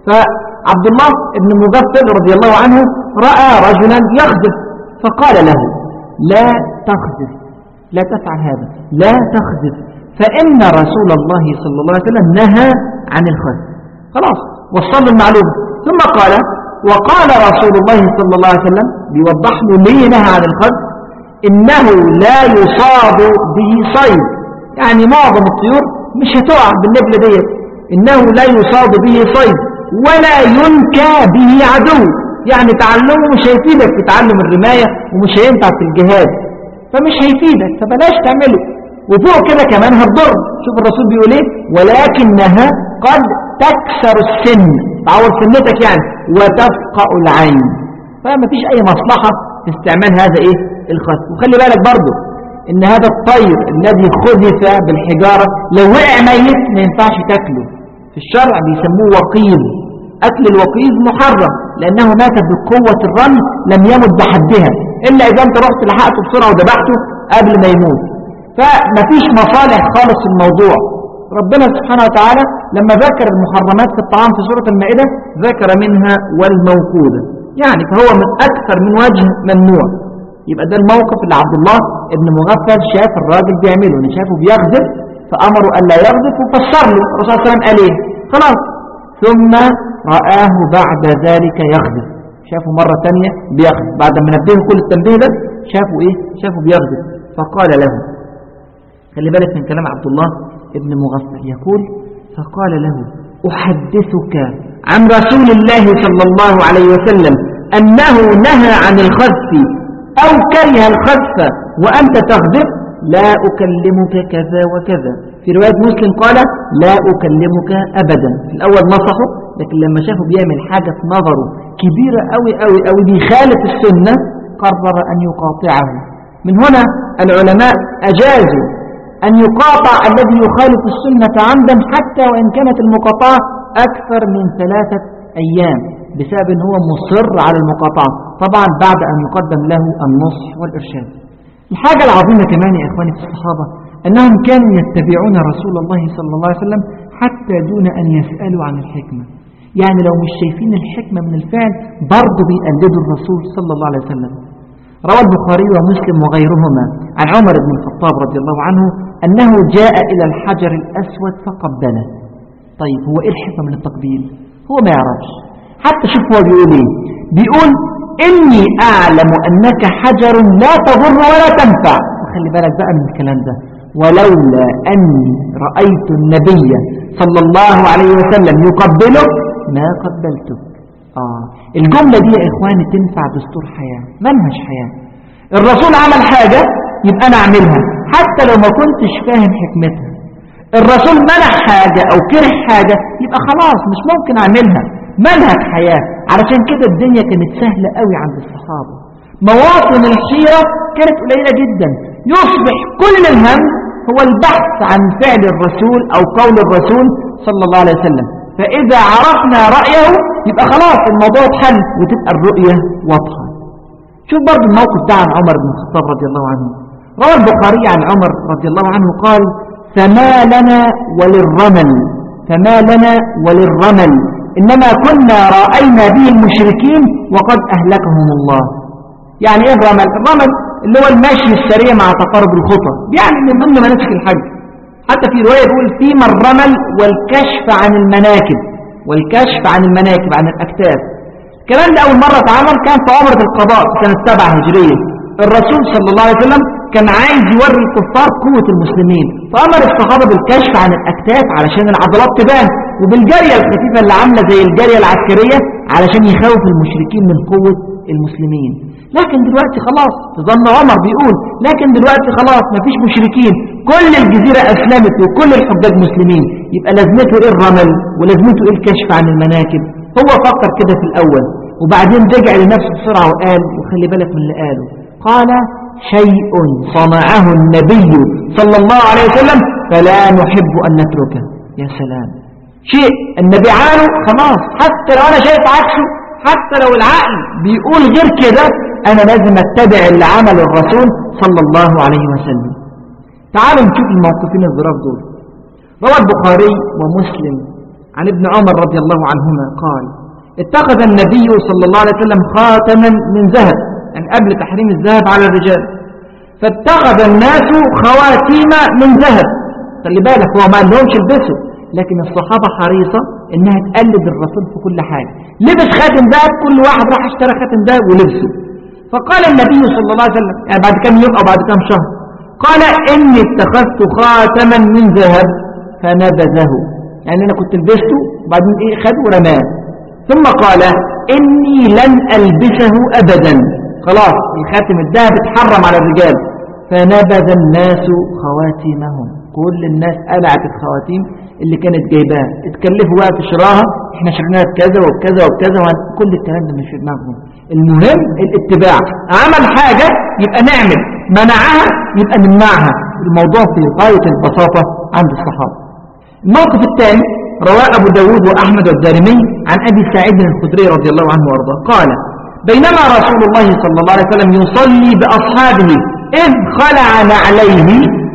فعبد الله بن مغفل رضي الله عنه رأى رجلا يخذف فقال له لا تخذف لا تفعل هذا لا تخذف فإن رسول الله صلى الله عليه وسلم نهى عن الخذف خلاص وصل المعلومة ثم قال وقال رسول الله صلى الله عليه وسلم بيوضح له ليه نهى عن الخذف إنه لا يصاب به صيد يعني معظم الطيور مش هتقع بالنبلة ديت إنه لا يصاب به صيد ولا ينكى به عدو يعني تعلمه مش هيفيدك في تعلم الرماية ومش هينفع في الجهاد فمش هيفيدك فبلاش تعمله وفوق كده كمان هتضر شوف الرسول بيقول ايه ولكنها قد تكسر السن تعور سنتك يعني وتفقأ العين فما فيش اي مصلحة في استعمال هذا ايه الخصم وخلي بالك برضو ان هذا الطير الذي خذف بالحجارة لو وقع ميت ما ينفعش تاكله في الشرع بيسموه وقيل أكل الوقيز محرم لأنه مات بقوة الرمي لم يمت بحدها إلا إذا أنت رحت لحقته بسرعة وذبحته قبل ما يموت فمفيش مصالح خالص في الموضوع ربنا سبحانه وتعالى لما ذكر المحرمات في الطعام في سورة المائدة ذكر منها والموقودة يعني فهو من أكثر من وجه ممنوع يبقى ده الموقف اللي عبد الله ابن مغفل شاف الراجل بيعمله ان شافه بيغذب فأمره ألا يغذب وفسر له الرسول صلى الله عليه وسلم قال ايه خلاص ثم رآه بعد ذلك يغذب شافه مرة تانية بيغذب بعد ما نبهه كل التنبيه ده شافه ايه شافه بيغذب فقال له خلي بالك من كلام عبد الله ابن مغفل يقول فقال له أحدثك عن رسول الله صلى الله عليه وسلم أنه نهى عن الخذف أو كره الخذف وأنت تغذب لا أكلمك كذا وكذا في رواية مسلم قال لا أكلمك أبدا في الأول نصحه لكن لما شافه بيعمل حاجة في نظره كبيرة أوي أوي أوي بيخالف السنة قرر أن يقاطعه من هنا العلماء أجازوا أن يقاطع الذي يخالف السنة عمدا حتى وإن كانت المقاطعة أكثر من ثلاثة أيام بسبب أن هو مصر على المقاطعة طبعا بعد أن يقدم له النصح والإرشاد الحاجة العظيمة كمان يا إخواني في الصحابة أنهم كانوا يتبعون رسول الله صلى الله عليه وسلم حتى دون أن يسألوا عن الحكمة يعني لو مش شايفين الحكمة من الفعل برضه بيقلدوا الرسول صلى الله عليه وسلم روى البخاري ومسلم وغيرهما عن عمر بن الخطاب رضي الله عنه أنه جاء إلى الحجر الأسود فقبله طيب هو إيه الحكمة من التقبيل هو ما يعرفش حتى شوف هو بيقول إيه بيقول إني أعلم أنك حجر لا تضر ولا تنفع وخلي بالك بقى من الكلام ده ولولا أني رأيت النبي صلى الله عليه وسلم يقبلك ما قبلتك آه الجملة دي يا إخواني تنفع دستور حياة منهج حياة الرسول عمل حاجة يبقى أنا أعملها حتى لو ما كنتش فاهم حكمتها الرسول منع حاجة أو كره حاجة يبقى خلاص مش ممكن أعملها منهج حياة علشان كده الدنيا كانت سهلة قوي عند الصحابة مواطن الحيرة كانت قليلة جدا يصبح كل الهم هو البحث عن فعل الرسول أو قول الرسول صلى الله عليه وسلم فإذا عرفنا رأيه يبقى خلاص الموضوع اتحل وتبقى الرؤية واضحة شوف برضو الموقف ده عن عمر بن الخطاب رضي الله عنه روى البخاري عن عمر رضي الله عنه قال فما لنا وللرمل فما لنا وللرمل إنما كنا رأينا به المشركين وقد أهلكهم الله يعني إيه الرمل الرمل اللي هو المشي السريع مع تقارب الخطى يعني من ضمن مناسك الحج حتى في رواية يقول فيما الرمل والكشف عن المناكب والكشف عن المناكب عن الأكتاف الكلام ده أول مرة اتعمل كان في عمرة القضاء في سنة 7 هجرية الرسول صلى الله عليه وسلم كان عايز يوري الكفار قوة المسلمين فأمر الصحابة بالكشف عن الأكتاف علشان العضلات تبان وبالجارية الخفيفة اللي عاملة زي الجارية العسكرية علشان يخوف المشركين من قوة المسلمين لكن دلوقتي خلاص ظن عمر بيقول لكن دلوقتي خلاص مفيش مشركين كل الجزيرة أسلمت وكل الحجاج مسلمين يبقى لازمته إيه الرمل ولازمته إيه الكشف عن المناكب هو فكر كده في الأول وبعدين رجع لنفسه بسرعة وقال وخلي بالك من اللي قاله قال شيء صنعه النبي صلى الله عليه وسلم فلا نحب أن نتركه يا سلام شيء النبي عانه خلاص حتى لو أنا شايف عكسه حتى لو العقل بيقول غير كده أنا لازم أتبع اللي عمل الرسول صلى الله عليه وسلم تعالوا نشوف الموقفين الظراف دول روى البخاري ومسلم عن ابن عمر رضي الله عنهما قال اتخذ النبي صلى الله عليه وسلم خاتما من ذهب يعني قبل تحريم الذهب على الرجال فاتخذ الناس خواتيم من ذهب خلي بالك هو ما لهمش البسوا لكن الصحابة حريصة انها تقلد الرسول في كل حاجة لبس خاتم ذهب كل واحد راح اشترى خاتم ذهب ولبسه فقال النبي صلى الله عليه وسلم يعني بعد كم يوم او بعد كم شهر قال اني اتخذت خاتما من ذهب فنبذه يعني انا كنت لبسته وبعدين ايه خد ورماه ثم قال اني لن البسه ابدا خلاص الخاتم الذهب اتحرم على الرجال فنبذ الناس خواتيمهم كل الناس قلعت الخواتيم اللي كانت جايباها اتكلفوا بقى في شراها احنا شريناها بكذا وبكذا وبكذا كل الكلام ده مش في دماغهم المهم الاتباع عمل حاجة يبقى نعمل منعها يبقى نمنعها الموضوع في غاية البساطة عند الصحابة الموقف الثاني رواه أبو داود وأحمد والدارمي عن أبي سعيد الخدري رضي الله عنه وارضاه قال بينما رسول الله صلى الله عليه وسلم يصلي بأصحابه إذ خلع نعليه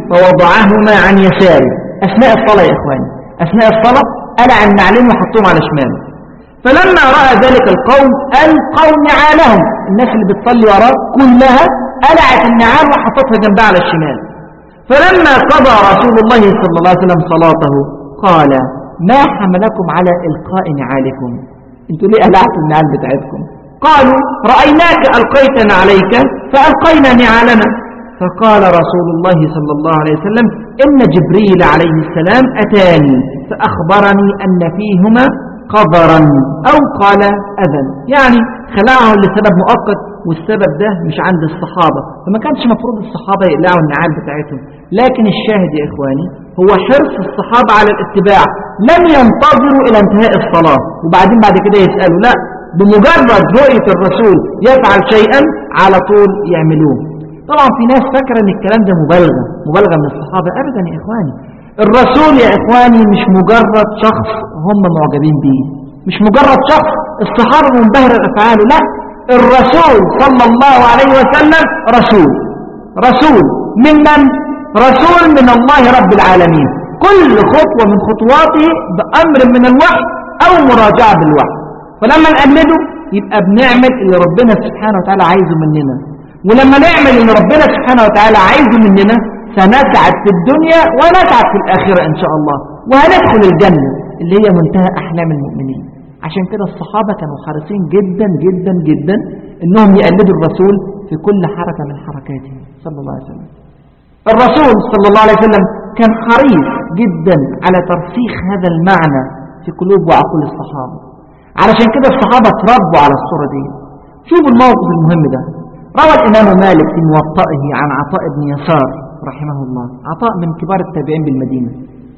فوضعهما عن يساره أثناء الصلاة يا إخواني أثناء الصلاة قلع النعلين وحطهم على شماله فلما رأى ذلك القوم ألقوا نعالهم الناس اللي بتصلي وراه كلها قلعت النعال وحطتها جنبها على الشمال فلما قضى رسول الله صلى الله عليه وسلم صلاته قال ما حملكم على إلقاء نعالكم انتوا ليه قلعتوا النعال بتاعتكم قالوا رأيناك ألقيت نعليك فألقينا نعالنا فقال رسول الله صلى الله عليه وسلم إن جبريل عليه السلام أتاني فأخبرني أن فيهما قبرا أو قال أذن يعني خلعه لسبب مؤقت والسبب ده مش عند الصحابة فما كانش مفروض الصحابة يقلعوا النعال بتاعتهم لكن الشاهد يا إخواني هو حرص الصحابة على الاتباع لم ينتظروا إلى انتهاء الصلاة وبعدين بعد كده يسألوا لا بمجرد رؤية الرسول يفعل شيئا على طول يعملوه طبعا في ناس فاكرة ان الكلام ده مبالغة مبالغة من الصحابة ابدا يا اخواني الرسول يا اخواني مش مجرد شخص هم معجبين بيه مش مجرد شخص الصحابة منبهر افعاله لا الرسول صلى الله عليه وسلم رسول رسول من من رسول من الله رب العالمين كل خطوة من خطواته بأمر من الوحي أو مراجعة بالوحي فلما نقلده يبقى بنعمل اللي ربنا سبحانه وتعالى عايزه مننا ولما نعمل اللي ربنا سبحانه وتعالى عايزه مننا سنسعد في الدنيا ونسعد في الآخرة إن شاء الله وهندخل الجنة اللي هي منتهى أحلام المؤمنين عشان كده الصحابة كانوا حريصين جدا جدا جدا إنهم يقلدوا الرسول في كل حركة من حركاته صلى الله عليه وسلم الرسول صلى الله عليه وسلم كان حريص جدا على ترسيخ هذا المعنى في قلوب وعقول الصحابة علشان كده الصحابة تربوا على الصورة دي شوفوا الموقف المهم ده روى الإمام مالك في موطئه عن عطاء بن يسار رحمه الله عطاء من كبار التابعين بالمدينة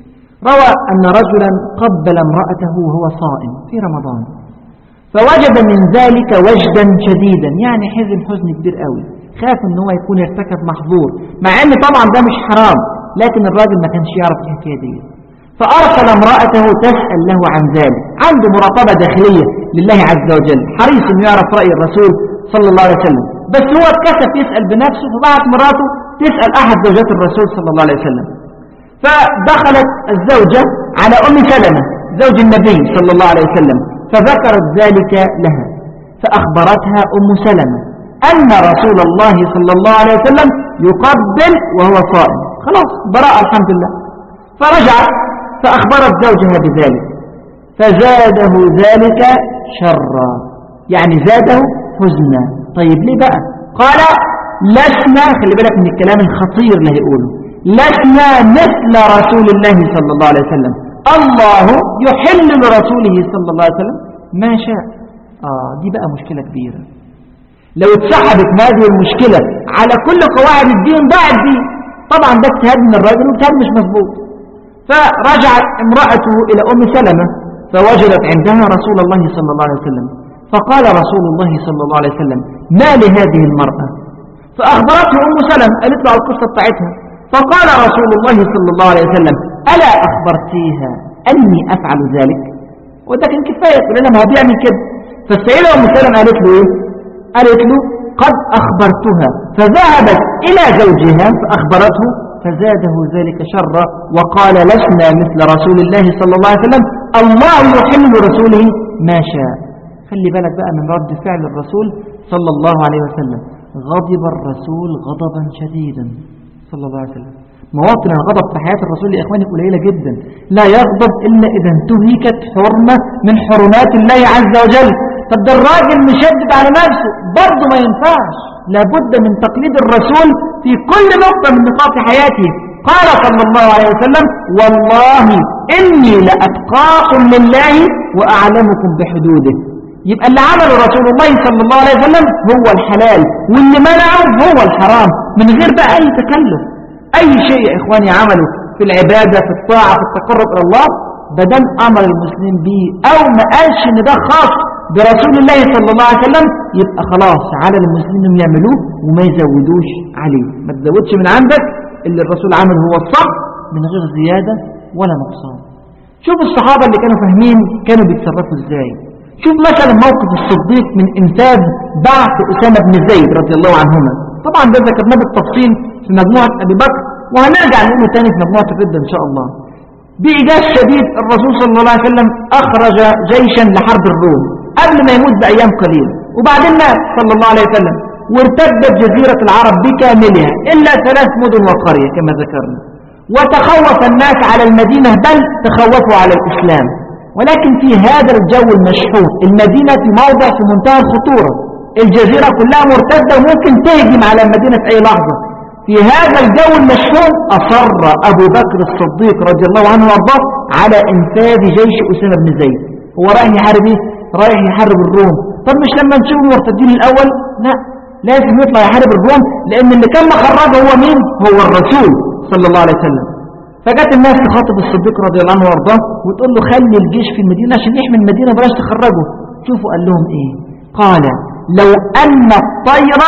روى أن رجلا قبل امرأته وهو صائم في رمضان فوجد من ذلك وجدا شديدا يعني حزن حزن كبير قوي خاف ان هو يكون ارتكب محظور مع ان طبعا ده مش حرام لكن الراجل ما كانش يعرف الحكايه دي فارسل امراته تسال له عن ذلك عنده مراقبه داخليه لله عز وجل حريص انه يعرف راي الرسول صلى الله عليه وسلم بس هو اتكسف يسال بنفسه فبعت مراته تسال احد زوجات الرسول صلى الله عليه وسلم فدخلت الزوجه على ام سلمه زوج النبي صلى الله عليه وسلم فذكرت ذلك لها فاخبرتها ام سلمه أن رسول الله صلى الله عليه وسلم يقبل وهو صائم خلاص براءة الحمد لله فرجعت فأخبرت زوجها بذلك فزاده ذلك شرا يعني زاده حزنا طيب ليه بقى قال لسنا خلي بالك من الكلام الخطير اللي هيقوله لسنا مثل رسول الله صلى الله عليه وسلم الله يحل لرسوله صلى الله عليه وسلم ما شاء آه دي بقى مشكلة كبيرة لو اتسحبت هذه المشكلة على كل قواعد الدين ضاع الدين طبعا ده اجتهاد من الراجل واجتهاد مش مظبوط فرجعت امرأته إلى أم سلمة فوجدت عندها رسول الله صلى الله عليه وسلم فقال رسول الله صلى الله عليه وسلم ما لهذه المرأة فأخبرته أم سلمة قالت له على القصة بتاعتها فقال رسول الله صلى الله عليه وسلم ألا أخبرتيها أني أفعل ذلك وده كان كفاية تقول لنا ما هو بيعمل كده فالسيدة أم سلمة قالت له إيه قالت له قد أخبرتها فذهبت إلى زوجها فأخبرته فزاده ذلك شرا وقال لسنا مثل رسول الله صلى الله عليه وسلم الله يحل لرسوله ما شاء خلي بالك بقى من رد فعل الرسول صلى الله عليه وسلم غضب الرسول غضبا شديدا صلى الله عليه وسلم مواطن الغضب في حياة الرسول يا إخواني قليلة جدا لا يغضب إلا إذا انتهكت حرمة من حرمات الله عز وجل طب ده الراجل مشدد على نفسه برضه ما ينفعش لابد من تقليد الرسول في كل نقطة من نقاط حياته قال صلى الله عليه وسلم والله إني لأتقاكم لله وأعلمكم بحدوده يبقى اللي عمله رسول الله صلى الله عليه وسلم هو الحلال واللي منعه هو الحرام من غير بقى أي تكلف أي شيء يا إخواني عمله في العبادة في الطاعة في التقرب إلى الله بدل أمر المسلم به أو ما قالش إن ده خاص برسول الله صلى الله عليه وسلم يبقى خلاص على المسلمين يعملوه وما يزودوش عليه ما تزودش من عندك اللي الرسول عمل هو الصح من غير زيادة ولا نقصان شوف الصحابة اللي كانوا فاهمين كانوا بيتصرفوا ازاي شوف مثلا موقف الصديق من انتاج بعث أسامة بن زيد رضي الله عنهما طبعا ده ذكرناه بالتفصيل في مجموعة أبي بكر وهنرجع نقوله تاني في مجموعة الردة إن شاء الله بإيجاز شديد الرسول صلى الله عليه وسلم أخرج جيشا لحرب الروم قبل ما يموت بأيام قليلة وبعدين مات صلى الله عليه وسلم وارتدت جزيرة العرب بكاملها إلا ثلاث مدن وقرية كما ذكرنا وتخوف الناس على المدينة بل تخوفوا على الإسلام ولكن في هذا الجو المشحون المدينة في موضع في منتهى الخطورة الجزيرة كلها مرتدة وممكن تهجم على المدينة في أي لحظة في هذا الجو المشحون أصر أبو بكر الصديق رضي الله عنه وارضاه على إنفاذ جيش أسامة بن زيد هو رايح يحارب إيه؟ رايح يحارب الروم طب مش لما نشوف المرتدين الأول لا لازم يطلع يحارب الروم لأن اللي كان مخرجه هو مين هو الرسول صلى الله عليه وسلم فجت الناس تخاطب الصديق رضي الله عنه وارضاه وتقول له خلي الجيش في المدينة عشان يحمي المدينة بلاش تخرجه شوفوا قال لهم ايه قال لو أن الطير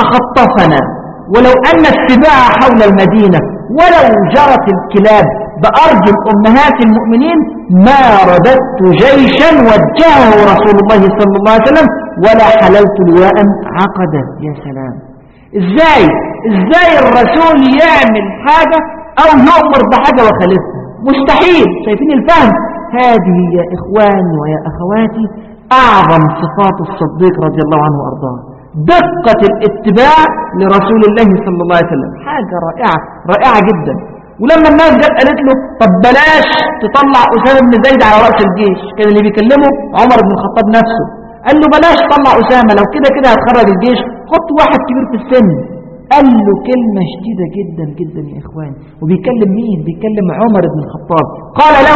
تخطفنا ولو أن السباع حول المدينة ولو جرت الكلاب بأرجل أمهات المؤمنين ما رددت جيشا وجهه رسول الله صلى الله عليه وسلم ولا حللت لواء عقدا يا سلام ازاي ازاي الرسول يعمل حاجة او يؤمر بحاجة وخالفها مستحيل شايفين الفهم هذه يا اخواني ويا اخواتي اعظم صفات الصديق رضي الله عنه وارضاه دقة الاتباع لرسول الله صلى الله عليه وسلم حاجة رائعة رائعة جدا ولما الناس جت قالت له طب بلاش تطلع أسامة بن زيد على رأس الجيش كان اللي بيكلمه عمر بن الخطاب نفسه قال له بلاش تطلع أسامة لو كده كده هتخرج الجيش حط واحد كبير في السن قال له كلمة شديدة جدا جدا يا إخوان وبيكلم مين بيكلم عمر بن الخطاب قال له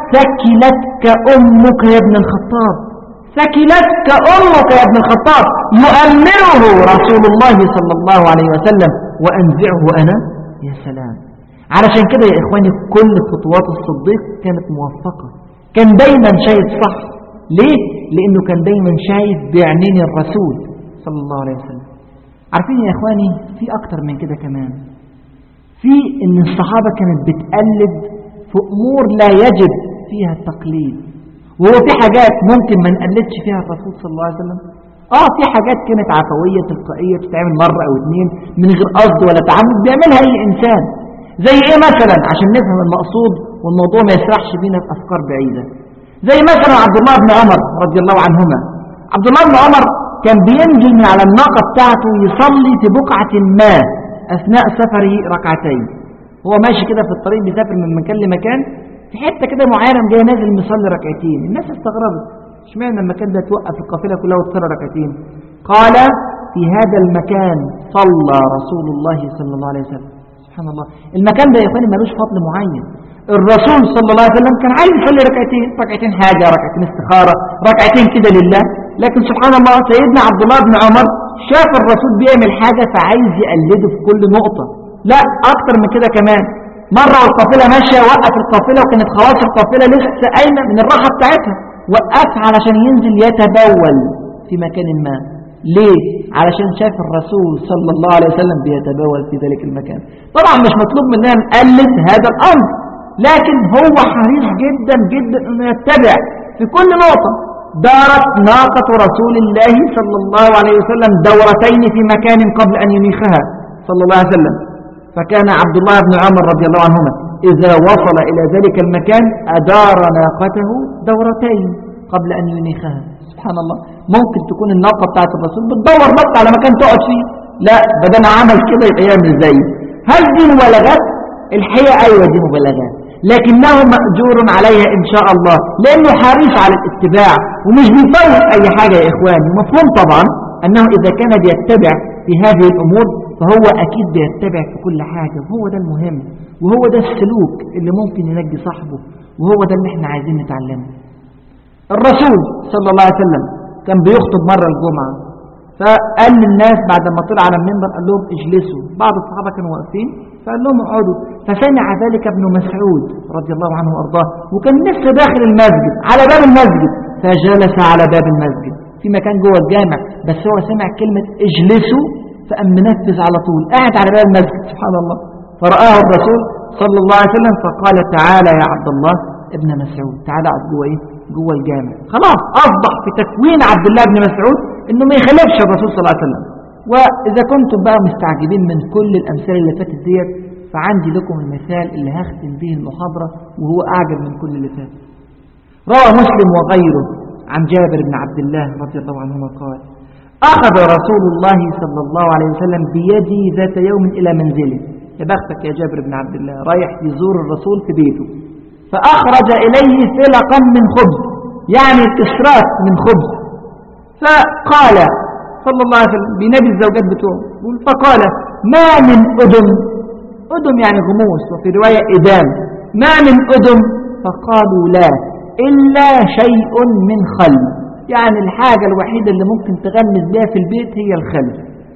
ثكلتك أمك يا ابن الخطاب ثكلتك أمك يا ابن الخطاب يؤمره رسول الله صلى الله عليه وسلم وأنزعه أنا يا سلام علشان كده يا إخواني كل خطوات الصديق كانت موفقة كان دايما شايف صح ليه؟ لأنه كان دايما شايف بعينين الرسول صلى الله عليه وسلم عارفين يا إخواني في أكتر من كده كمان في إن الصحابة كانت بتقلد في أمور لا يجب فيها التقليد وهو في حاجات ممكن ما نقلدش فيها الرسول صلى الله عليه وسلم اه في حاجات كانت عفوية تلقائية بتتعمل مرة او اتنين من غير قصد ولا تعمد بيعملها اي انسان زي ايه مثلا عشان نفهم المقصود والموضوع ما يسرحش بينا في افكار بعيدة زي مثلا عبد الله بن عمر رضي الله عنهما عبد الله بن عمر كان بينزل من على الناقة بتاعته يصلي في بقعة ما اثناء سفره ركعتين هو ماشي كده في الطريق بيسافر من مكان لمكان في حتة كده معينة جاي نازل مصلي ركعتين الناس استغربت اشمعنى المكان ده توقف القافلة كلها وتصلي ركعتين قال في هذا المكان صلى رسول الله صلى الله عليه وسلم سبحان الله المكان ده يا اخواني ملوش فضل معين الرسول صلى الله عليه وسلم كان عايز يصلي ركعتين ركعتين حاجة ركعتين استخارة ركعتين كده لله لكن سبحان الله سيدنا عبد الله بن عمر شاف الرسول بيعمل حاجة فعايز يقلده في كل نقطة لا أكتر من كده كمان مرة والقافلة ماشية وقف القافلة وكانت خلاص القافلة لسه قايمة من الراحة بتاعتها وقف علشان ينزل يتبول في مكان ما ليه؟ علشان شاف الرسول صلى الله عليه وسلم بيتبول في ذلك المكان طبعا مش مطلوب مننا نقلد هذا الأمر لكن هو حريص جدا جدا انه يتبع في كل نقطة دارت ناقة رسول الله صلى الله عليه وسلم دورتين في مكان قبل أن ينيخها صلى الله عليه وسلم فكان عبد الله بن عمر رضي الله عنهما إذا وصل إلى ذلك المكان أدار ناقته دورتين قبل أن ينيخها سبحان الله ممكن تكون الناقة بتاعت الرسول بتدور بس على مكان تقعد فيه لا بدل عمل كده يبقى يعمل زي هل دي مبالغات الحقيقة أيوة دي مبالغات لكنه مأجور عليها إن شاء الله لأنه حريص على الاتباع ومش بيفوت أي حاجة يا إخواني مفهوم طبعا أنه إذا كان بيتبع في هذه الأمور فهو أكيد بيتبع في كل حاجة وهو ده المهم وهو ده السلوك اللي ممكن ينجي صاحبه وهو ده اللي احنا عايزين نتعلمه الرسول صلى الله عليه وسلم كان بيخطب مرة الجمعة فقال للناس بعد ما طلع على المنبر قال لهم اجلسوا بعض الصحابة كانوا واقفين فقال لهم اقعدوا فسمع ذلك ابن مسعود رضي الله عنه وارضاه وكان لسه داخل المسجد على باب المسجد فجلس على باب المسجد في مكان جوه الجامع بس هو سمع كلمة اجلسوا فقام منفذ على طول قاعد على باب المسجد سبحان الله فرآه الرسول صلى الله عليه وسلم فقال تعالى يا عبد الله ابن مسعود تعالى اقعد جوه ايه جوه الجامع خلاص اصبح في تكوين عبد الله بن مسعود انه ما يخالفش الرسول صلى الله عليه وسلم واذا كنتم بقى مستعجبين من كل الامثال اللي فاتت ديت فعندي لكم المثال اللي هختم به المحاضرة وهو اعجب من كل اللي فات روى مسلم وغيره عن جابر بن عبد الله رضي الله عنهما قال أخذ رسول الله صلى الله عليه وسلم بيدي ذات يوم إلى منزله يا بختك يا جابر بن عبد الله رايح يزور الرسول في بيته فأخرج إليه فلقا من خبز يعني كسرات من خبز فقال صلى الله عليه وسلم بنبي الزوجات بتوعه فقال ما من أدم أدم يعني غموس وفي رواية إدام ما من أدم فقالوا لا إلا شيء من خل يعني الحاجة الوحيدة اللي ممكن تغمز بها في البيت هي الخل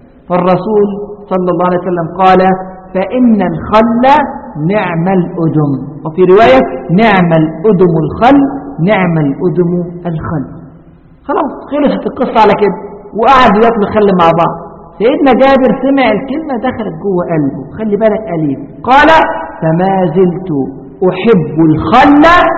فالرسول صلى الله عليه وسلم قال فإن الخل نعم الأدم وفي رواية نعم الأدم الخل نعم الأدم الخل خلاص خلصت القصة على كده وقعدوا ياكلوا خل مع بعض سيدنا جابر سمع الكلمة دخلت جوه قلبه خلي بالك أليف قال فما زلت أحب الخل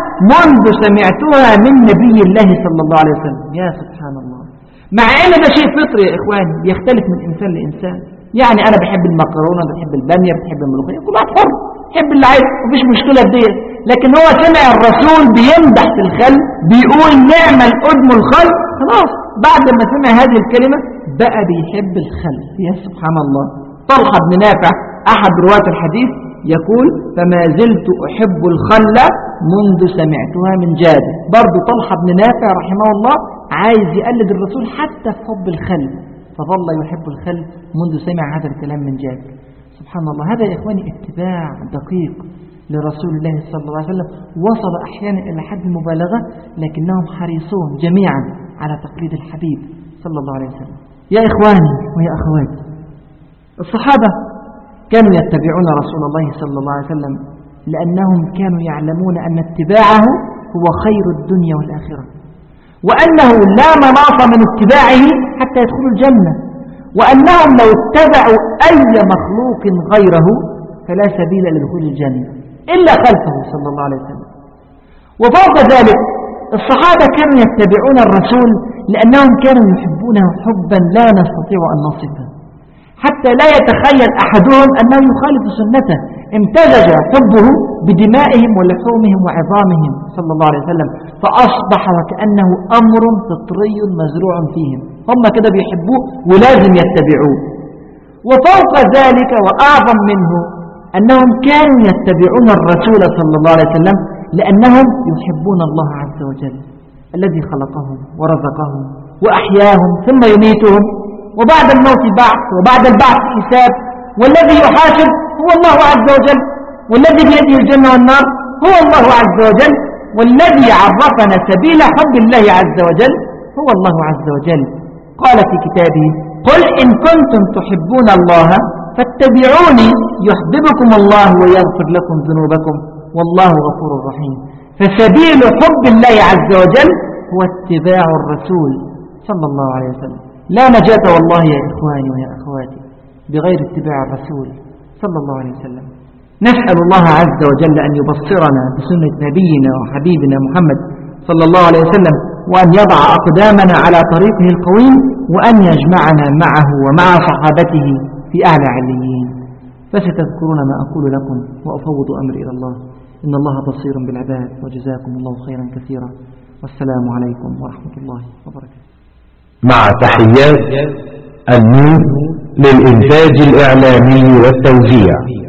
منذ سمعتها من نبي الله صلى الله عليه وسلم يا سبحان الله مع ان ده شيء فطري يا اخواني بيختلف من انسان لانسان يعني انا بحب المكرونه بحب الباميه بحب الملوخيه كل واحد حر يحب اللي عايز مفيش مشكله في ديت لكن هو سمع الرسول بيمدح في الخل بيقول نعم القدم الخل خلاص بعد ما سمع هذه الكلمه بقى بيحب الخل يا سبحان الله طلحه بن نافع احد رواه الحديث يقول فما زلت أحب الخل منذ سمعتها من جابر برضو طلحة بن نافع رحمه الله عايز يقلد الرسول حتى في حب الخل فظل يحب الخل منذ سمع هذا الكلام من جابر سبحان الله هذا يا إخواني اتباع دقيق لرسول الله صلى الله عليه وسلم وصل أحيانا إلى حد المبالغة لكنهم حريصون جميعا على تقليد الحبيب صلى الله عليه وسلم يا إخواني ويا أخواتي الصحابة كانوا يتبعون رسول الله صلى الله عليه وسلم لأنهم كانوا يعلمون أن اتباعه هو خير الدنيا والآخرة وأنه لا مناص من اتباعه حتى يدخلوا الجنة وأنهم لو اتبعوا أي مخلوق غيره فلا سبيل لدخول الجنة إلا خلفه صلى الله عليه وسلم وفوق ذلك الصحابة كانوا يتبعون الرسول لأنهم كانوا يحبونه حبا لا نستطيع أن نصفه حتى لا يتخيل أحدهم أنه يخالف سنته امتزج حبه بدمائهم ولحومهم وعظامهم صلى الله عليه وسلم فأصبح وكأنه أمر فطري مزروع فيهم هم كده بيحبوه ولازم يتبعوه وفوق ذلك وأعظم منه أنهم كانوا يتبعون الرسول صلى الله عليه وسلم لأنهم يحبون الله عز وجل الذي خلقهم ورزقهم وأحياهم ثم يميتهم وبعد الموت بعث وبعد البعث حساب والذي يحاسب هو الله عز وجل والذي بيده الجنة والنار هو الله عز وجل والذي عرفنا سبيل حب الله عز وجل هو الله عز وجل قال في كتابه قل إن كنتم تحبون الله فاتبعوني يحببكم الله ويغفر لكم ذنوبكم والله غفور رحيم فسبيل حب الله عز وجل هو اتباع الرسول صلى الله عليه وسلم لا نجاة والله يا إخواني ويا أخواتي بغير اتباع الرسول صلى الله عليه وسلم نسأل الله عز وجل أن يبصرنا بسنة نبينا وحبيبنا محمد صلى الله عليه وسلم وأن يضع أقدامنا على طريقه القويم وأن يجمعنا معه ومع صحابته في أعلى عليين فستذكرون ما أقول لكم وأفوض أمري إلى الله إن الله بصير بالعباد وجزاكم الله خيرا كثيرا والسلام عليكم ورحمة الله وبركاته مع تحيات النور للإنتاج الإعلامي والتوزيع